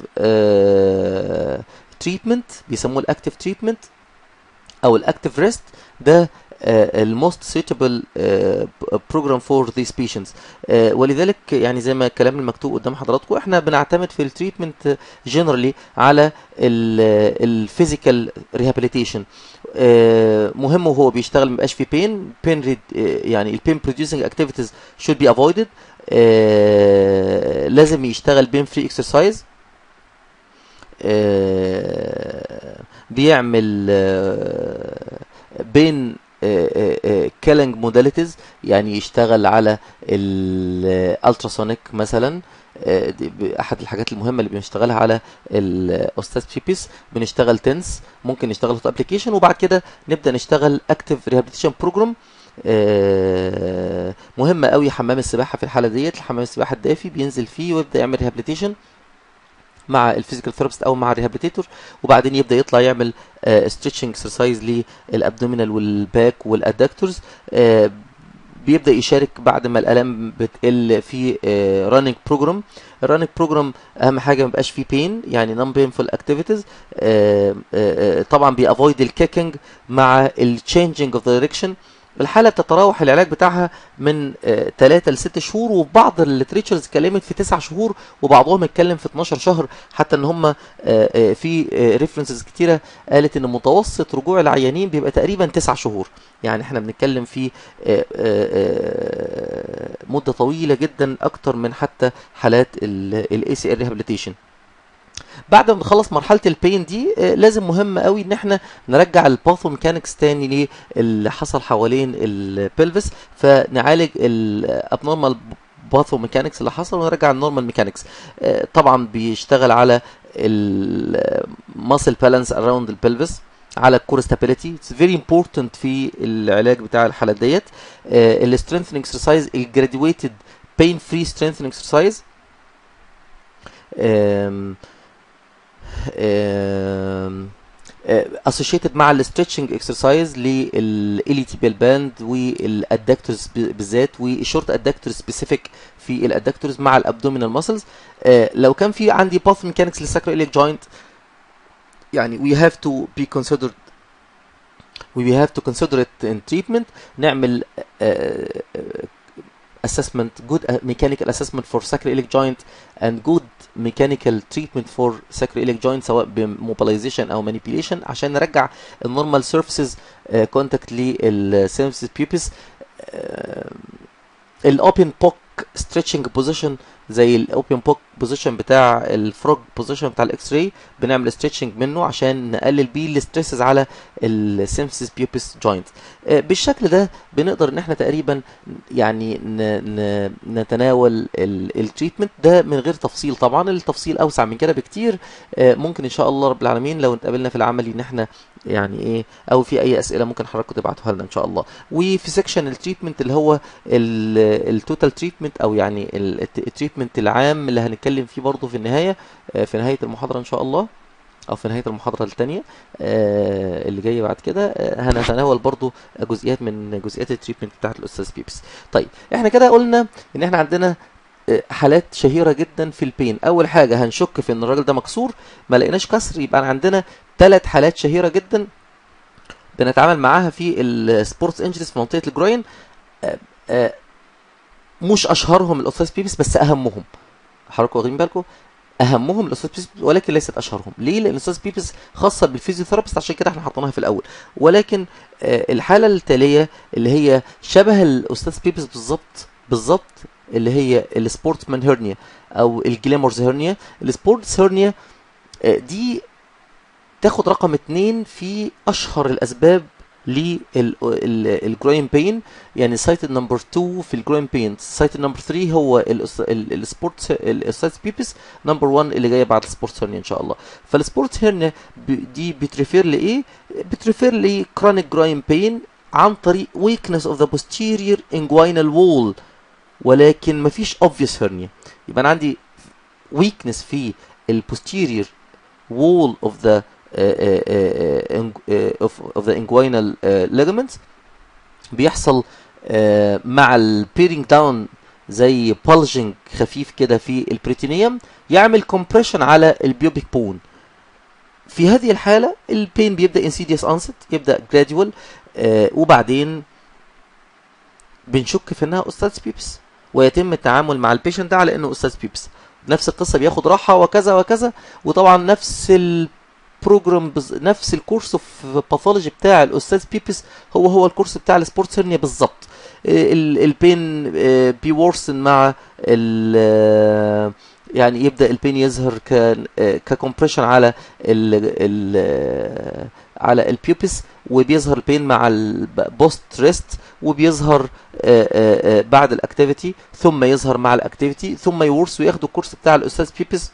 تريتمنت بيسموه الاكتف تريتمنت او الاكتف ريست ده الموست suitable بروجرام فور these patients آه، ولذلك يعني زي ما الكلام المكتوب قدام حضراتكم احنا بنعتمد في التريتمنت جنرالي على الفيزيكال ريهابيليتيشن مهم وهو بيشتغل ما يبقاش في بين بين يعني البين producing activities should be avoided آه، لازم يشتغل بين فري اكسرسايز بيعمل آه، بين كالنج موداليتيز يعني يشتغل على الالتراسونيك مثلا آه، دي ب- احد الحاجات المهمه اللي بنشتغلها على الاستاذ بيبيس بنشتغل تنس ممكن نشتغل في ابلكيشن وبعد كده نبدا نشتغل اكتف ريهابيليتيشن بروجرام مهم قوي حمام السباحه في الحاله ديت حمام السباحه الدافي بينزل فيه ويبدا يعمل ريهابيليتيشن مع الفيزيكال ثيرابيست او مع الريهابيليتيتور وبعدين يبدا يطلع يعمل ستريتشنج اكسرسايز للابدومينال والباك والادكتورز بيبدا يشارك بعد ما الالام بتقل في راننج بروجرام الراننج بروجرام اهم حاجه ما يبقاش فيه بين يعني نون بينفول اكتيفيتيز طبعا بيافويد الكيكنج مع التشينجينج اوف دايركشن الحالة بتتراوح العلاج بتاعها من 3 ل 6 شهور وبعض الليتريتشرز اتكلمت في 9 شهور وبعضهم اتكلم في 12 شهر حتى ان هم في ريفرنسز كتيرة قالت ان متوسط رجوع العيانين بيبقى تقريبا 9 شهور يعني احنا بنتكلم في آه، آه، مدة طويلة جدا اكتر من حتى حالات الاي سي ال ريهابيليتيشن بعد ما نخلص مرحله البين دي آه، لازم مهم قوي ان احنا نرجع الباثو ميكانكس تاني اللي حصل حوالين البلفس فنعالج الابنورمال باثو ميكانكس اللي حصل ونرجع النورمال ميكانكس طبعا بيشتغل على الماسل بالانس اراوند البلفس على الكور ستابيليتي اتس فيري امبورتنت في العلاج بتاع الحالات ديت السترينثنج اكسرسايز الجراديويتد بين فري سترينثنج اكسرسايز اسوشيتد مع الاسترتشنج اكسرسايز للاليتيبيال باند والادكتورز بالذات والشورت ادكتور سبيسيفيك في الادكتورز مع الابدومينال ماسلز لو كان في عندي باث ميكانكس للساكرويليك جوينت يعني we have to be considered we have to consider it in treatment نعمل uh, assessment good mechanical assessment for sacroiliac joint and good mechanical treatment for sacroiliac joint سواء بmobilization او manipulation عشان نرجع النورمال surfaces كونتاكت للسيرفيس بيوبس الاوبن بوك stretching position زي الاوبن بوك بوزيشن بتاع الفروج بوزيشن بتاع الاكس راي بنعمل ستريتشنج منه عشان نقلل بيه الاستريسز على السيمفيسيس بيوبس جوينت بالشكل ده بنقدر ان احنا تقريبا يعني نتناول التريتمنت ده من غير تفصيل طبعا التفصيل اوسع من كده بكتير ممكن ان شاء الله رب العالمين لو اتقابلنا في العملي ان احنا يعني ايه او في اي اسئله ممكن حضراتكم تبعتوها لنا ان شاء الله وفي سيكشن التريتمنت اللي هو التوتال تريتمنت او يعني التريتمنت العام اللي هنتكلم فيه برضه في النهايه في نهايه المحاضره ان شاء الله او في نهايه المحاضره الثانيه اللي جايه بعد كده هنتناول برضو جزئيات من جزئيات التريتمنت بتاعت الاستاذ بيبس طيب احنا كده قلنا ان احنا عندنا حالات شهيره جدا في البين اول حاجه هنشك في ان الراجل ده مكسور ما لقيناش كسر يبقى عندنا ثلاث حالات شهيره جدا بنتعامل معاها في السبورتس انجريز في منطقه الجروين مش اشهرهم الاستاذ بيبس بس اهمهم حضراتكم واخدين بالكم اهمهم الاستاذ بيبس ولكن ليست اشهرهم ليه لان الاستاذ بيبس خاصه بالفيزيوثيرابيست عشان كده احنا حطيناها في الاول ولكن آه الحاله التاليه اللي هي شبه الاستاذ بيبس بالظبط بالظبط اللي هي السبورتسمان هيرنيا او الجليمورز هيرنيا السبورتس هيرنيا آه دي تاخد رقم اتنين في اشهر الاسباب للجروين بين يعني سايت نمبر 2 في الجروين بين سايت نمبر 3 هو السبورتس السايت بيبس نمبر 1 اللي جايه بعد السبورتس هيرنيا ان شاء الله فالسبورتس هيرنيا دي بتريفير لايه بتريفير لكرونيك جروين بين عن طريق weakness of the posterior inguinal wall ولكن مفيش obvious hernia يبقى انا عندي weakness في البوستيريور wall of the uh, uh, uh, of, of the inguinal uh, ligaments بيحصل uh, مع البيرنج داون زي bulging خفيف كده في البريتينيوم يعمل compression على البيوبيك بون في هذه الحالة البين بيبدأ insidious onset يبدأ gradual uh, وبعدين بنشك في انها استاذ بيبس ويتم التعامل مع البيشنت ده على انه استاذ بيبس نفس القصه بياخد راحه وكذا وكذا وطبعا نفس البروجرام بز... نفس الكورس في باثولوجي بتاع الاستاذ بيبس هو هو الكورس بتاع السبورتس هيرنيا بالظبط البين بيورسن مع ال يعني يبدا البين يظهر ك ككمبريشن على ال ال على البيوبس وبيظهر البين مع البوست ريست وبيظهر بعد الاكتيفيتي ثم يظهر مع الاكتيفيتي ثم يورث وياخدوا الكورس بتاع الاستاذ بيبس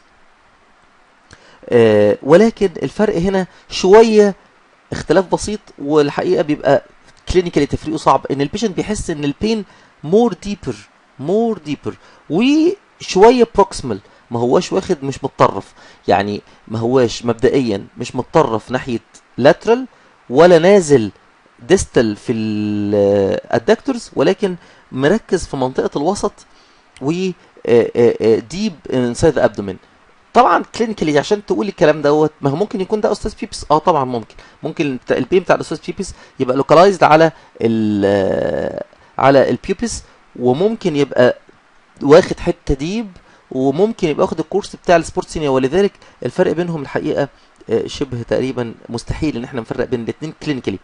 ولكن الفرق هنا شويه اختلاف بسيط والحقيقه بيبقى كلينيكالي تفريقه صعب ان البيشنت بيحس ان البين مور ديبر مور ديبر وشويه بروكسيمال ما هواش واخد مش متطرف يعني ما هواش مبدئيا مش متطرف ناحيه لاترال ولا نازل ديستال في الادكتورز ولكن مركز في منطقه الوسط و ديب انسايد ذا ابدومين طبعا كلينيكالي عشان تقول الكلام دوت ما هو ممكن يكون ده استاذ بيبس اه طبعا ممكن ممكن البين بتاع الاستاذ بيبس يبقى لوكالايزد على ال على البيبس وممكن يبقى واخد حته ديب وممكن يبقى واخد الكورس بتاع السبورتسينيا ولذلك الفرق بينهم الحقيقه شبه تقريبا مستحيل ان احنا نفرق بين الاثنين كلينيكالي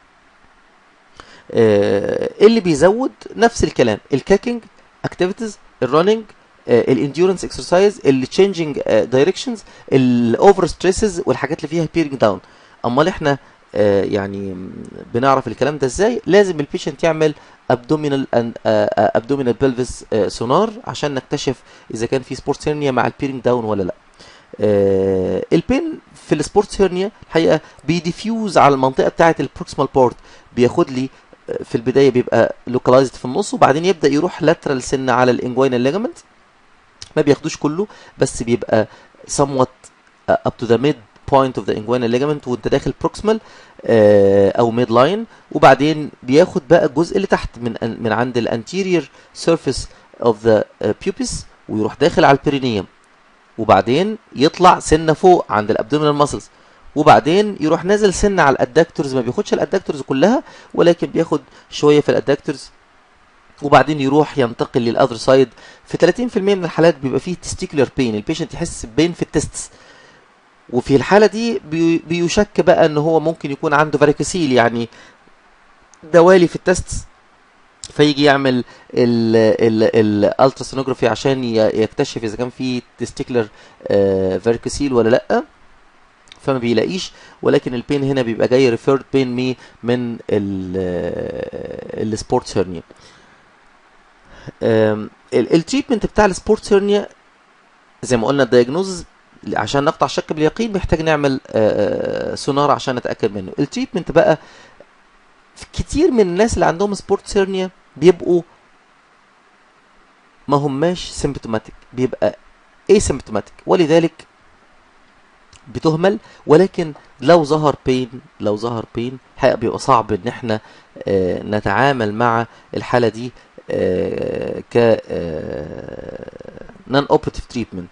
اللي بيزود نفس الكلام الكاكينج اكتيفيتيز الرننج الانديورنس اكسرسايز التشينجينج دايركشنز الاوفر ستريسز والحاجات اللي فيها بيرنج داون امال احنا آه يعني بنعرف الكلام ده ازاي لازم البيشنت يعمل ابدومينال ابدومينال بلفس سونار عشان نكتشف اذا كان في سبورتس هيرنيا مع البيرنج داون ولا لا آه البين في السبورتس هيرنيا الحقيقه بيديفيوز على المنطقه بتاعه البروكسيمال بورت بياخد لي في البدايه بيبقى لوكالايزد في النص وبعدين يبدا يروح لاترال سن على الانجوينال ليجامنت ما بياخدوش كله بس بيبقى somewhat up to the mid بوينت اوف ذا انجوينال ليجامنت وانت داخل بروكسمال او ميد لاين وبعدين بياخد بقى الجزء اللي تحت من من عند الانتيرير سيرفيس اوف ذا بيوبس ويروح داخل على البيرينيوم وبعدين يطلع سنه فوق عند الابدومينال ماسلز وبعدين يروح نازل سنه على الادكتورز ما بياخدش الادكتورز كلها ولكن بياخد شويه في الادكتورز وبعدين يروح ينتقل للاذر سايد في 30% من الحالات بيبقى فيه تستيكولار بين البيشنت يحس بين في التستس وفي الحالة دي بي- بيشك بقى ان هو ممكن يكون عنده فاريكوسيل يعني دوالي في التستس فيجي يعمل الالتراسونوجرافي عشان ي- يكتشف اذا كان في تستيكولار فاريكوسيل ولا لا فما بيلاقيش ولكن البين هنا بيبقى جاي ريفيرد بين مي من السبورتس هيرنيا التريتمنت بتاع السبورتس هيرنيا زي ما قلنا الدايجنوز عشان نقطع الشك باليقين محتاج نعمل آه، آه، سونار عشان نتاكد منه التريتمنت بقى كتير من الناس اللي عندهم سبورتس هيرنيا بيبقوا ما هماش سيمبتوماتيك بيبقى اسيمبتوماتيك ولذلك بتهمل ولكن لو ظهر بين لو ظهر بين حقيقة بيبقى صعب ان احنا آه، نتعامل مع الحالة دي آه، ك نون اوبراتيف تريتمنت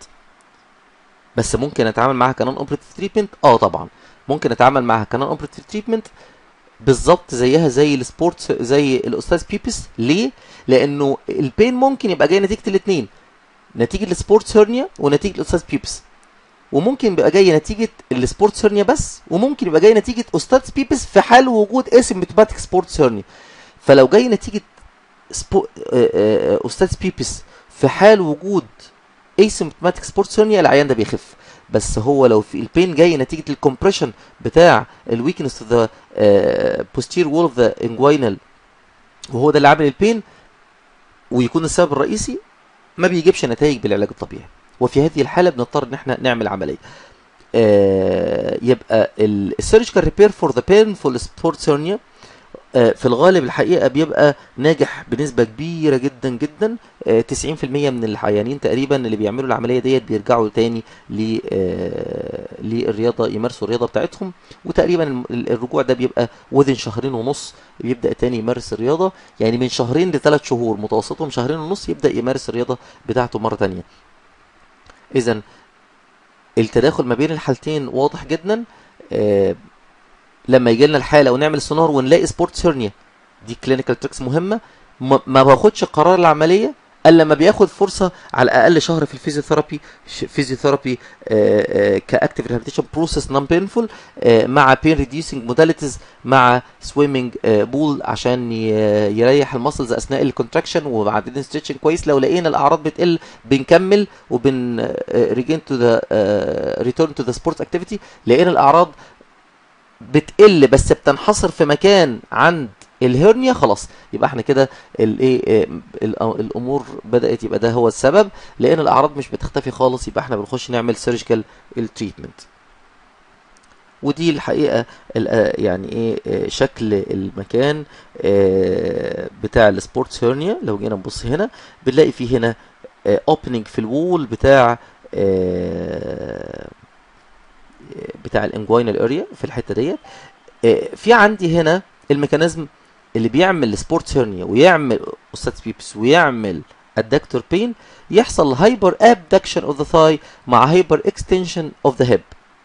بس ممكن اتعامل معاها كنون اوبراتيف تريتمنت اه طبعا ممكن اتعامل معاها كنون اوبراتيف تريتمنت بالظبط زيها زي السبورتس زي الاستاذ بيبس ليه لانه البين ممكن يبقى جاي نتيجه الاثنين نتيجه السبورتس هيرنيا ونتيجه الاستاذ بيبس وممكن يبقى جاي نتيجه السبورتس هيرنيا بس وممكن يبقى جاي نتيجه استاذ بيبس في حال وجود اسيمبتوماتيك سبورتس هيرنيا فلو جاي نتيجه سبو... آه، آه، استاذ بيبس في حال وجود اسيمبتوماتيك سبورتس هيرنيا العيان ده بيخف بس هو لو في البين جاي نتيجه الكompression بتاع الويكنس اوف ذا posterior wall of the inguinal وهو ده اللي عامل البين ويكون السبب الرئيسي ما بيجيبش نتائج بالعلاج الطبيعي وفي هذه الحاله بنضطر ان احنا نعمل عمليه آه، يبقى السيرجيكال ريبير فور ذا painful sports hernia آه، في الغالب الحقيقه بيبقى ناجح بنسبه كبيره جدا جدا آه، 90% من العيانين تقريبا اللي بيعملوا العمليه ديت بيرجعوا تاني ل- آه، للرياضه يمارسوا الرياضه بتاعتهم وتقريبا الم- ال- الرجوع ده بيبقى وذن شهرين ونص بيبدا تاني يمارس الرياضه يعني من شهرين لثلاث شهور متوسطهم شهرين ونص يبدا يمارس الرياضه بتاعته مره تانيه اذا التداخل ما بين الحالتين واضح جدا آه، لما يجي لنا الحاله ونعمل سونار ونلاقي سبورتس هيرنيا دي كلينيكال تريكس مهمه ما ما باخدش قرار العمليه الا لما بياخد فرصه على الاقل شهر في الفيزيوثيرابي ش- فيزيوثيرابي كاكتيف ريهابيليتيشن بروسيس نون بينفول مع بين ريديوسنج موداليتيز مع سويمنج بول عشان ي- يريح المسلز اثناء الكونتراكشن وبعدين ستريتشنج كويس لو لقينا الاعراض بتقل بنكمل وبن ريجين تو ذا ريتورن تو ذا سبورتس اكتيفيتي لقينا الاعراض بتقل بس بتنحصر في مكان عند الهرنيا خلاص يبقى احنا كده الايه آه، ال- الامور بدات يبقى ده هو السبب لان الاعراض مش بتختفي خالص يبقى احنا بنخش نعمل سيرجيكال التريتمنت ودي الحقيقه ال- آه، يعني ايه آه، شكل المكان آه، بتاع السبورتس هيرنيا لو جينا نبص هنا بنلاقي فيه هنا اوبننج في الوول بتاع آه، بتاع الانجوينال اريا في الحته ديت آه، في عندي هنا الميكانيزم اللي بيعمل سبورتس هيرنيا ويعمل استاذ بيبس ويعمل الدكتور بين يحصل هايبر ابدكشن اوف ذا ثاي مع هايبر اكستنشن اوف ذا هيب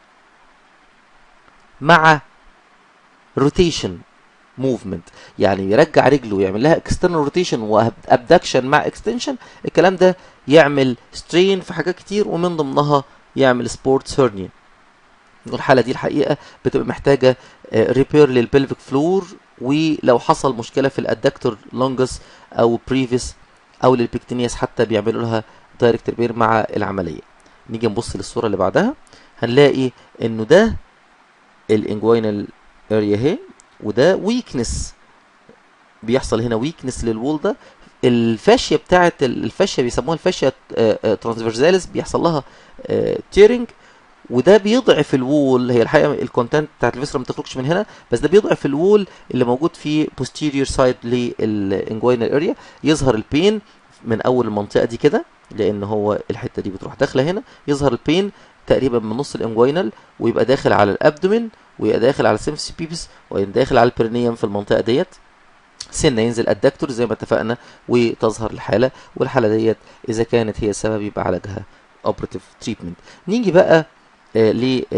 مع روتيشن موفمنت يعني يرجع رجله ويعمل لها اكسترنال روتيشن وابدكشن مع اكستنشن الكلام ده يعمل سترين في حاجات كتير ومن ضمنها يعمل سبورتس هيرنيا والحاله دي الحقيقه بتبقى محتاجه ريبير للبلفيك فلور ولو حصل مشكله في الادكتور لونجس او بريفيس او للبكتينياس حتى بيعملوا لها دايركت ريبير مع العمليه نيجي نبص للصوره اللي بعدها هنلاقي انه ده الانجوينال اريا اهي وده ويكنس بيحصل هنا ويكنس للوول ده الفاشيه بتاعت الفاشيه بيسموها الفاشيه ترانسفيرزاليس بيحصل لها تيرنج وده بيضعف الوول هي الحقيقه الكونتنت بتاعت الفيسرا ما بتخرجش من هنا بس ده بيضعف الوول اللي موجود في posterior side للانجوينال اريا يظهر البين من اول المنطقه دي كده لان هو الحته دي بتروح داخله هنا يظهر البين تقريبا من نص الانجوينال ويبقى داخل على الابدومين ويبقى داخل على السيمفيس بيبس ويبقى داخل على البرينيوم في المنطقه ديت سنه ينزل الدكتور زي ما اتفقنا وتظهر الحاله والحاله ديت اذا كانت هي السبب يبقى علاجها اوبراتيف تريتمنت نيجي بقى آه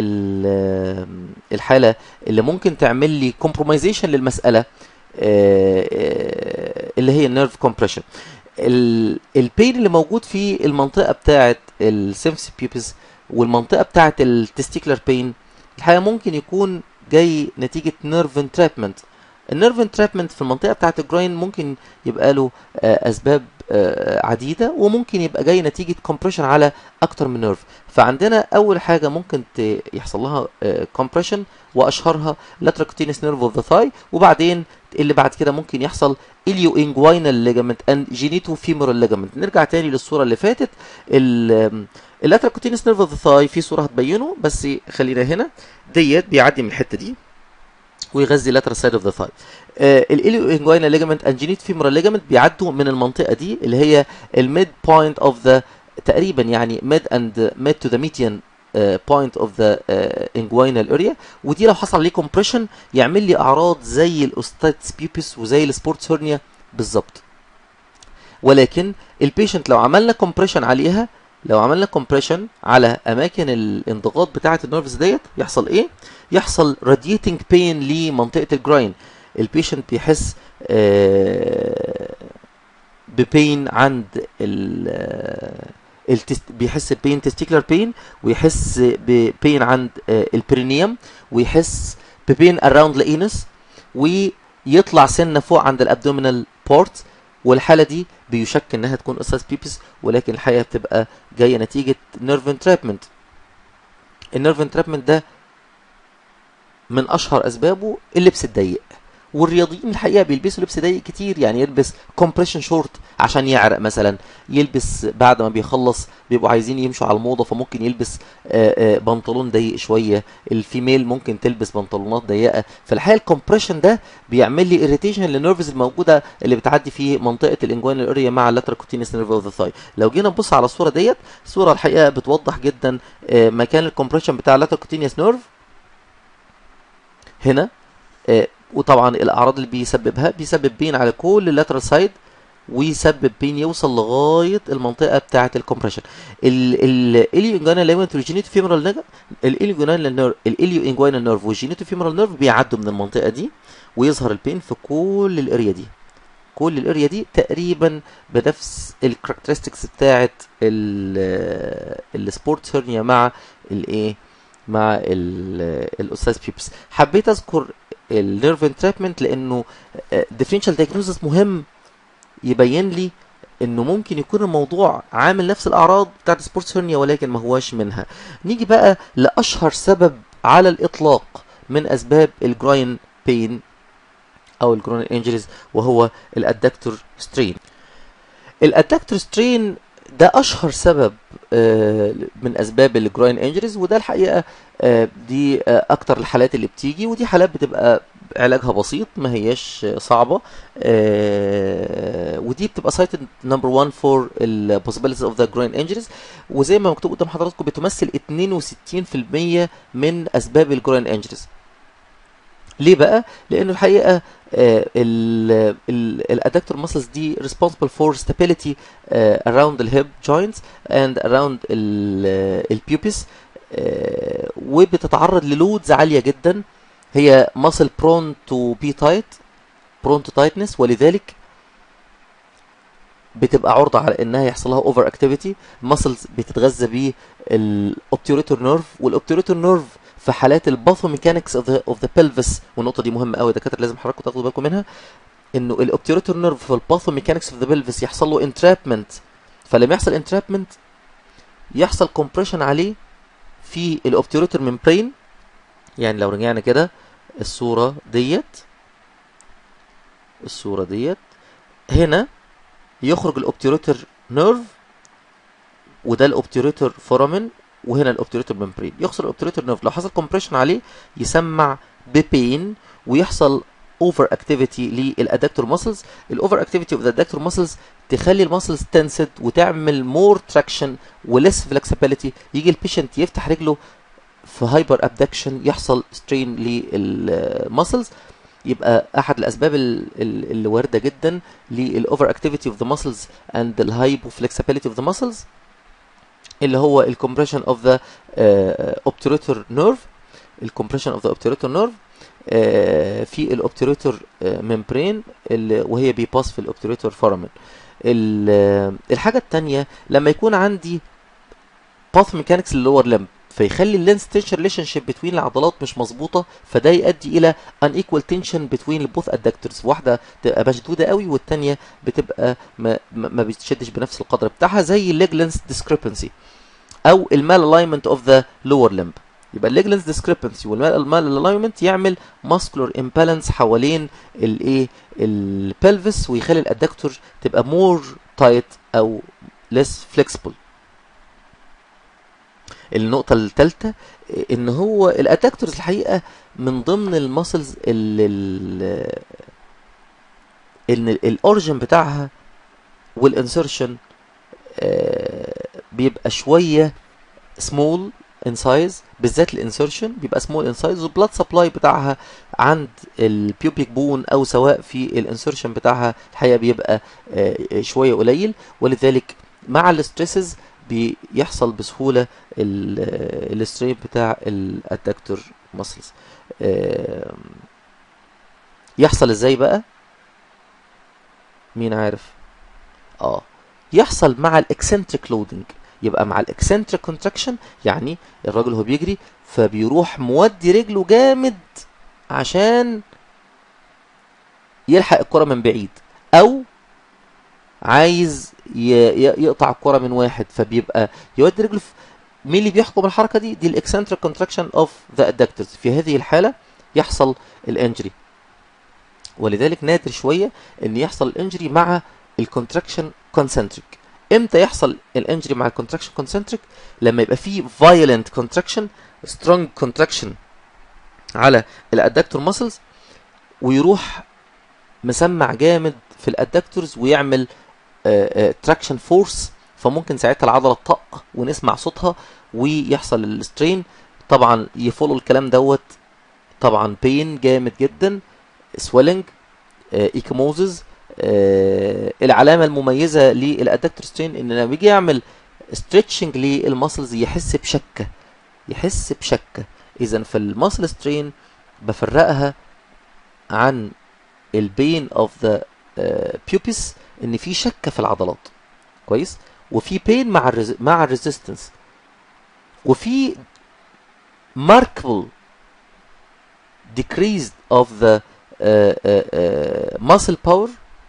للحاله اللي ممكن تعمل لي كومبرومايزيشن للمساله آه اللي هي النيرف كومبريشن البين اللي موجود في المنطقه بتاعه السيمفس بيبس والمنطقه بتاعه التستيكلر بين الحقيقه ممكن يكون جاي نتيجه نيرف انترابمنت النيرف انترابمنت في المنطقه بتاعه الجراين ممكن يبقى له آه اسباب آه عديده وممكن يبقى جاي نتيجه كومبريشن على اكتر من نيرف فعندنا اول حاجه ممكن يحصل لها كومبريشن واشهرها lateral cutaneous nerve of the thigh وبعدين اللي بعد كده ممكن يحصل ilio inguinal ligament and genitofemoral ligament نرجع تاني للصوره اللي فاتت اللاترال cutaneous nerve of the thigh في صوره هتبينه بس خلينا هنا ديت بيعدي من الحته دي ويغذي lateral side of the thigh الاليو انجوينا ليجامنت and genitofemoral ligament بيعدوا من المنطقه دي اللي هي الميد بوينت اوف ذا تقريبا يعني mid and mid to the median بوينت اوف ذا انجوينال اريا ودي لو حصل عليه كومبريشن يعمل لي اعراض زي الاوستاتس بيبس وزي السبورتس هيرنيا بالظبط ولكن البيشنت لو عملنا كومبريشن عليها لو عملنا كومبريشن على اماكن الانضغاط بتاعه النيرفز ديت يحصل ايه يحصل راديتنج بين لمنطقه الجراين البيشنت بيحس آه ببين عند ال التست بيحس بين تستيكلر بين ويحس ببين عند البرينيوم ويحس ببين اراوند الانس ويطلع سنه فوق عند الابدومينال بورت والحاله دي بيشك انها تكون اساس بيبس ولكن الحقيقه بتبقى جايه نتيجه نيرف انترابمنت النيرف انترابمنت ده من اشهر اسبابه اللبس الضيق والرياضيين الحقيقه بيلبسوا لبس ضيق كتير يعني يلبس كومبريشن شورت عشان يعرق مثلا يلبس بعد ما بيخلص بيبقوا عايزين يمشوا على الموضه فممكن يلبس آآ آآ بنطلون ضيق شويه الفيميل ممكن تلبس بنطلونات ضيقه فالحقيقه الكومبريشن ده بيعمل لي اريتيشن للنيرفز الموجوده اللي بتعدي في منطقه الانجوينال اريا مع اللاترال كوتينيس نيرف اوف ذا ثاي لو جينا نبص على الصوره ديت الصوره الحقيقه بتوضح جدا مكان الكومبريشن بتاع اللاترال كوتينيس نيرف هنا وطبعا الاعراض اللي بيسببها بيسبب بين على كل اللاترال سايد ويسبب بين يوصل لغايه المنطقه بتاعه الكومبريشن الاليو انجوينال ليمنت والجينيتو فيمورال نيرف الاليو انجوينال نيرف الاليو انجوينال نيرف والجينيتو فيمورال نيرف بيعدوا من المنطقه دي ويظهر البين في كل الاريا دي كل الاريا دي تقريبا بنفس الكاركترستكس بتاعه السبورت هيرنيا مع الايه مع الاستاذ بيبس حبيت اذكر النيرف انترابمنت لانه ديفرنشال دايجنوزس مهم يبين لي انه ممكن يكون الموضوع عامل نفس الاعراض بتاعت سبورتس هيرنيا ولكن ما هواش منها نيجي بقى لاشهر سبب على الاطلاق من اسباب الجراين بين او الجراين انجريز وهو الادكتور سترين الادكتور سترين ده اشهر سبب من اسباب الجراين انجريز وده الحقيقه دي اكتر الحالات اللي بتيجي ودي حالات بتبقى علاجها بسيط ما هياش صعبه ودي بتبقى سايتد نمبر 1 فور البوسيبيليتيز اوف ذا جراين انجريز وزي ما مكتوب قدام حضراتكم بتمثل 62% من اسباب الجراين انجريز ليه بقى؟ لانه الحقيقه الادكتور muscles دي responsible for stability uh, around the hip joints and around البيوبس uh, وبتتعرض للودز عاليه جدا هي muscle prone to be tight prone to tightness ولذلك بتبقى عرضة على انها يحصل لها اوفر اكتيفيتي muscles بتتغذى بالاوبتيوريتور نيرف والاوبتيوريتور نيرف في حالات الباثوميكانكس اوف ذا اوف ذا بلفس والنقطه دي مهمه قوي دكاتره لازم حضراتكم تاخدوا بالكم منها انه الاوبتيوريتور نيرف في الباثوميكانكس اوف ذا بلفس يحصل له انترابمنت فلما يحصل انترابمنت يحصل كومبريشن عليه في الاوبتيوريتور ممبرين يعني لو رجعنا كده الصوره ديت الصوره ديت هنا يخرج الاوبتيوريتور نيرف وده الاوبتيوريتور فورامين وهنا الاوبتيوريتور ممبرين يخسر الاوبتيوريتور نيرف لو حصل كومبريشن عليه يسمع ببين ويحصل اوفر اكتيفيتي للادكتور ماسلز الاوفر اكتيفيتي اوف ذا ادكتور ماسلز تخلي الماسلز تنسد وتعمل مور تراكشن وليس فلكسبيليتي يجي البيشنت يفتح رجله في هايبر ابدكشن يحصل سترين للماسلز يبقى احد الاسباب اللي وارده جدا للاوفر اكتيفيتي اوف ذا ماسلز اند الهايبو فلكسبيليتي اوف ذا ماسلز اللي هو الكمبريشن اوف ذا اوبتريتور نيرف الكمبريشن اوف ذا اوبتريتور نيرف في الاوبتريتور ممبرين وهي بيباس في الاوبتريتور فورامين الحاجه الثانيه لما يكون عندي باث ميكانكس للور لمب فيخلي اللينس تنشن ريليشن شيب بتوين العضلات مش مظبوطه فده يؤدي الى ان ايكوال تنشن بتوين البوث ادكتورز واحده تبقى مشدوده قوي والثانيه بتبقى ما, ما بتشدش بنفس القدر بتاعها زي الليج لينس ديسكريبنسي او المال الاينمنت اوف ذا لور لمب يبقى الليج لينس ديسكريبنسي والمال الاينمنت يعمل ماسكولار امبالانس حوالين الايه البلفس ويخلي الادكتور تبقى مور تايت او ليس فليكسبل النقطة الثالثة ان هو الادكتورز الحقيقة من ضمن المسلز اللي ان الاوريجن بتاعها والانسرشن بيبقى شوية سمول ان سايز بالذات الانسرشن بيبقى سمول ان سايز والبلاد سبلاي بتاعها عند البيوبيك بون او سواء في الانسرشن بتاعها الحقيقه بيبقى شويه قليل ولذلك مع الاستريسز بيحصل بسهوله السترين بتاع الادكتور ماسلز يحصل ازاي بقى مين عارف اه يحصل مع الاكسنتريك لودنج يبقى مع الاكسنتريك كونتراكشن يعني الراجل هو بيجري فبيروح مودي رجله جامد عشان يلحق الكرة من بعيد او عايز يقطع الكرة من واحد فبيبقى يودي رجله في مين اللي بيحكم الحركة دي دي الاكسنتريك كونتراكشن اوف ذا ادكتورز في هذه الحالة يحصل الانجري ولذلك نادر شوية ان يحصل الانجري مع الكونتراكشن كونسنتريك امتى يحصل الانجري مع الكونتراكشن كونسنتريك لما يبقى فيه فايولنت كونتراكشن سترونج كونتراكشن على الادكتور ماسلز ويروح مسمع جامد في الادكتورز ويعمل تراكشن فورس فممكن ساعتها العضله تطق ونسمع صوتها ويحصل السترين طبعا يفولو الكلام دوت طبعا بين جامد جدا سويلنج ايكوموزز آه العلامه المميزه للادكتور سترين ان لما بيجي يعمل ستريتشنج للماسلز يحس بشكه يحس بشكه اذا في الماسل سترين بفرقها عن البين اوف ذا بيوبس ان في شكه في العضلات كويس وفي بين مع الرز... مع الريزيستنس وفي markable decrease of the uh, uh, uh, muscle power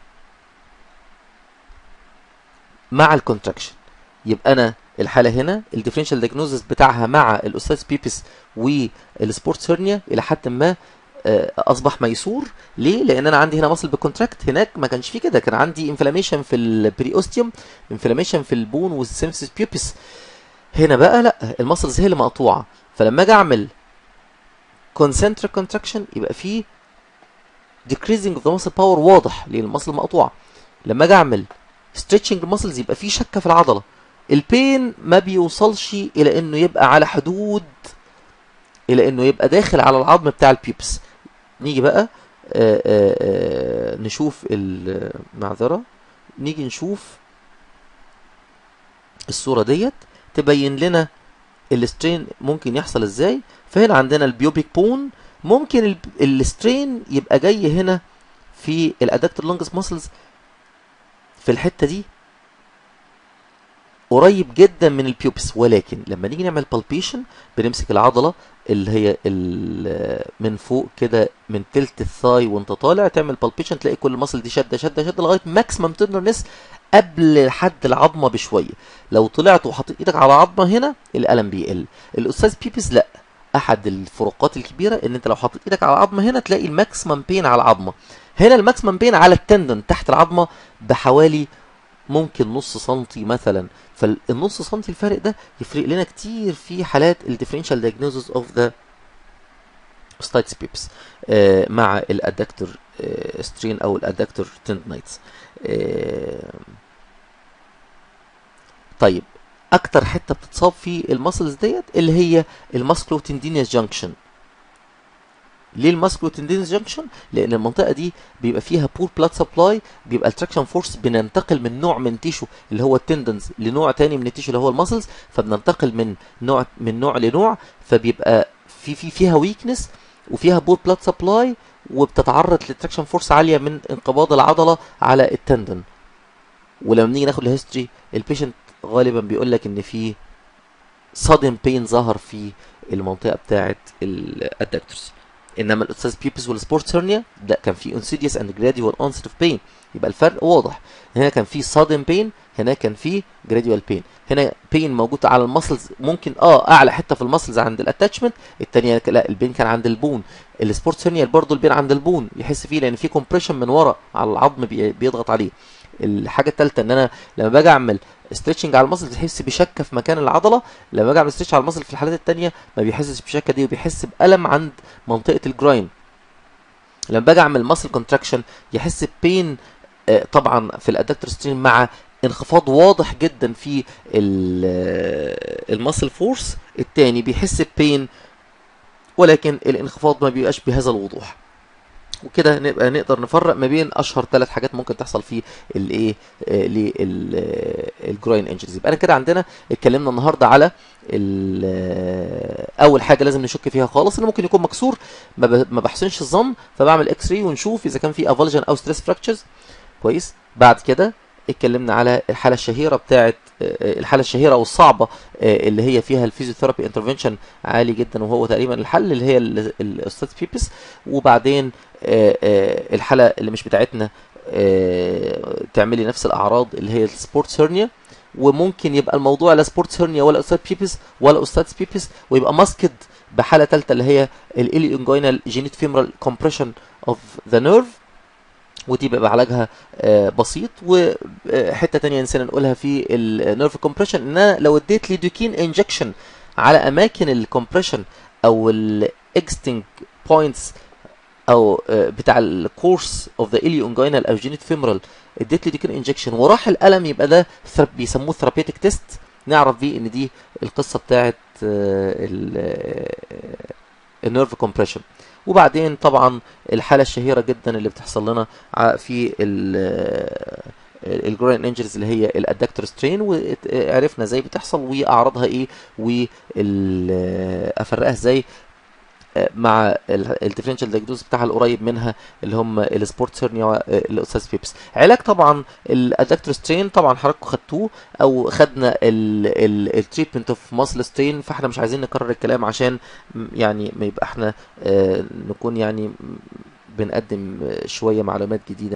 مع الكونتراكشن يبقى انا الحاله هنا الديفرنشال دايجنوزس بتاعها مع الاستاذ بيبس والسبورتس هيرنيا الى حد ما اصبح ميسور ليه لان انا عندي هنا مصل بالكونتراكت هناك ما كانش فيه كده كان عندي انفلاميشن في البريوستيوم انفلاميشن في البون والسيمسيس بيبس هنا بقى لا المسلز هي اللي مقطوعه فلما اجي اعمل concentric contraction يبقى فيه decreasing of the muscle power واضح لان المصل مقطوعه لما اجي اعمل stretching muscles يبقى فيه شكه في العضله البين ما بيوصلش الى انه يبقى على حدود الى انه يبقى داخل على العظم بتاع البيبس نيجي بقى آآ آآ نشوف المعذره نيجي نشوف الصوره ديت تبين لنا السترين ممكن يحصل ازاي فهنا عندنا البيوبيك بون ممكن السترين يبقى جاي هنا في الادكتور لونجس ماسلز في الحته دي قريب جدا من البيوبس ولكن لما نيجي نعمل بالبيشن بنمسك العضله اللي هي من فوق كده من تلت الثاي وانت طالع تعمل بالبيشن تلاقي كل المصل دي شده شده شده لغايه ماكسيمم تندرنس قبل حد العظمه بشويه لو طلعت وحطيت ايدك على عظمه هنا الالم بيقل الاستاذ بيبس لا احد الفروقات الكبيره ان انت لو حطيت ايدك على عظمه هنا تلاقي الماكسيمم بين على العظمه هنا الماكسيمم بين على التندن تحت العظمه بحوالي ممكن نص سنتي مثلا فالنص سنتي الفرق ده يفرق لنا كتير في حالات الديفرنشال diagnosis اوف ذا اوستايتس بيبس مع الادكتور سترين او الادكتور تندنايتس طيب اكتر حته بتتصاب في المسلز ديت اللي هي الماسكلو تندينيوس جانكشن ليه الماسكلو تندينيوس جانكشن لان المنطقه دي بيبقى فيها بور بلاد سبلاي بيبقى التراكشن فورس بننتقل من نوع من تيشو اللي هو التندنز لنوع تاني من التيشو اللي هو المسلز فبننتقل من نوع من نوع لنوع فبيبقى في في فيها ويكنس وفيها بور بلاد سبلاي وبتتعرض لتراكشن فورس عاليه من انقباض العضله على التندن ولما نيجي ناخد الهيستوري البيشنت غالبا بيقول لك ان في sudden pain ظهر في المنطقه بتاعه الادكتورز انما الاستاذ بيبس والسبورتس هيرنيا لا كان في insidious and gradual onset of pain يبقى الفرق واضح هنا كان في sudden pain هنا كان في gradual pain هنا pain موجود على المسلز ممكن اه اعلى حته في المسلز عند الاتاتشمنت الثانيه لا البين كان عند البون السبورتس هيرنيا برضه البين عند البون يحس فيه لان في كومبريشن من ورا على العظم بيضغط عليه الحاجه الثالثه ان انا لما باجي اعمل ستريتشنج على المصل بتحس بشكه في مكان العضله لما باجي اعمل ستريتش على المصل في الحالات الثانيه ما بيحسش بالشكه دي وبيحس بالم عند منطقه الجراين لما باجي اعمل ماسل كونتراكشن يحس ببين آه طبعا في الادكتور سترين مع انخفاض واضح جدا في الماسل فورس الثاني بيحس ببين ولكن الانخفاض ما بيبقاش بهذا الوضوح وكده نبقى نقدر نفرق ما بين اشهر ثلاث حاجات ممكن تحصل في الايه للجروين انجريز يبقى انا كده عندنا اتكلمنا النهارده على اول حاجه لازم نشك فيها خالص ان ممكن يكون مكسور ما بحسنش الظن فبعمل اكس راي ونشوف اذا كان في افالجن او ستريس فراكتشرز كويس بعد كده اتكلمنا على الحاله الشهيره بتاعه الحاله الشهيره والصعبه اللي هي فيها الفيزيوثيرابي انترفنشن عالي جدا وهو تقريبا الحل اللي هي الاستاذ بيبس وبعدين الحاله اللي مش بتاعتنا تعملي نفس الاعراض اللي هي السبورتس هيرنيا وممكن يبقى الموضوع لا سبورتس هيرنيا ولا استاذ بيبس ولا استاذ بيبس ويبقى ماسكد بحاله ثالثه اللي هي الالي انجوينال جينيت فيمرال كومبريشن اوف ذا نيرف ودي بيبقى علاجها بسيط وحته تانية نسينا نقولها في النيرف كومبريشن ان انا لو اديت ليدوكين انجكشن على اماكن الكومبريشن او الاكستنج بوينتس او بتاع الكورس اوف ذا اليو انجينال او جينيت فيمرال اديت ليدوكين انجكشن وراح الالم يبقى ده بيسموه ثيرابيوتيك تيست نعرف بيه ان دي القصه بتاعت النيرف كومبريشن وبعدين طبعا الحالة الشهيرة جدا اللي بتحصل لنا في الجروين انجريز اللي هي الادكتور سترين وعرفنا ازاي بتحصل واعراضها ايه وافرقها ازاي مع الديفرنشال دايجنوز بتاعها القريب منها اللي هم السبورت هيرنيا الاستاذ بيبس علاج طبعا الادكتور سترين طبعا حضراتكم خدتوه او خدنا التريتمنت اوف ماسل سترين فاحنا مش عايزين نكرر الكلام عشان يعني ما يبقى احنا نكون يعني بنقدم شويه معلومات جديده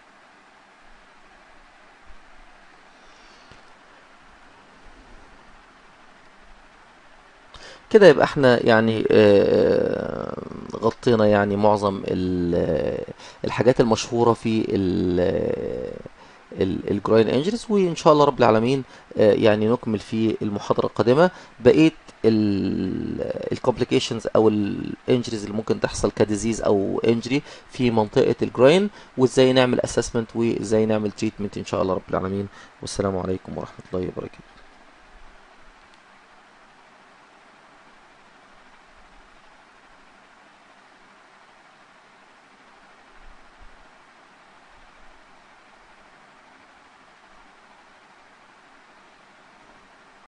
كده يبقى احنا يعني غطينا يعني معظم الحاجات المشهورة في الجروين انجريز وان شاء الله رب العالمين يعني نكمل في المحاضرة القادمة بقية الكومبليكيشنز او الانجريز اللي ممكن تحصل كديزيز او انجري في منطقة الجروين وازاي نعمل اسسمنت وازاي نعمل تريتمنت ان شاء الله رب العالمين والسلام عليكم ورحمة الله وبركاته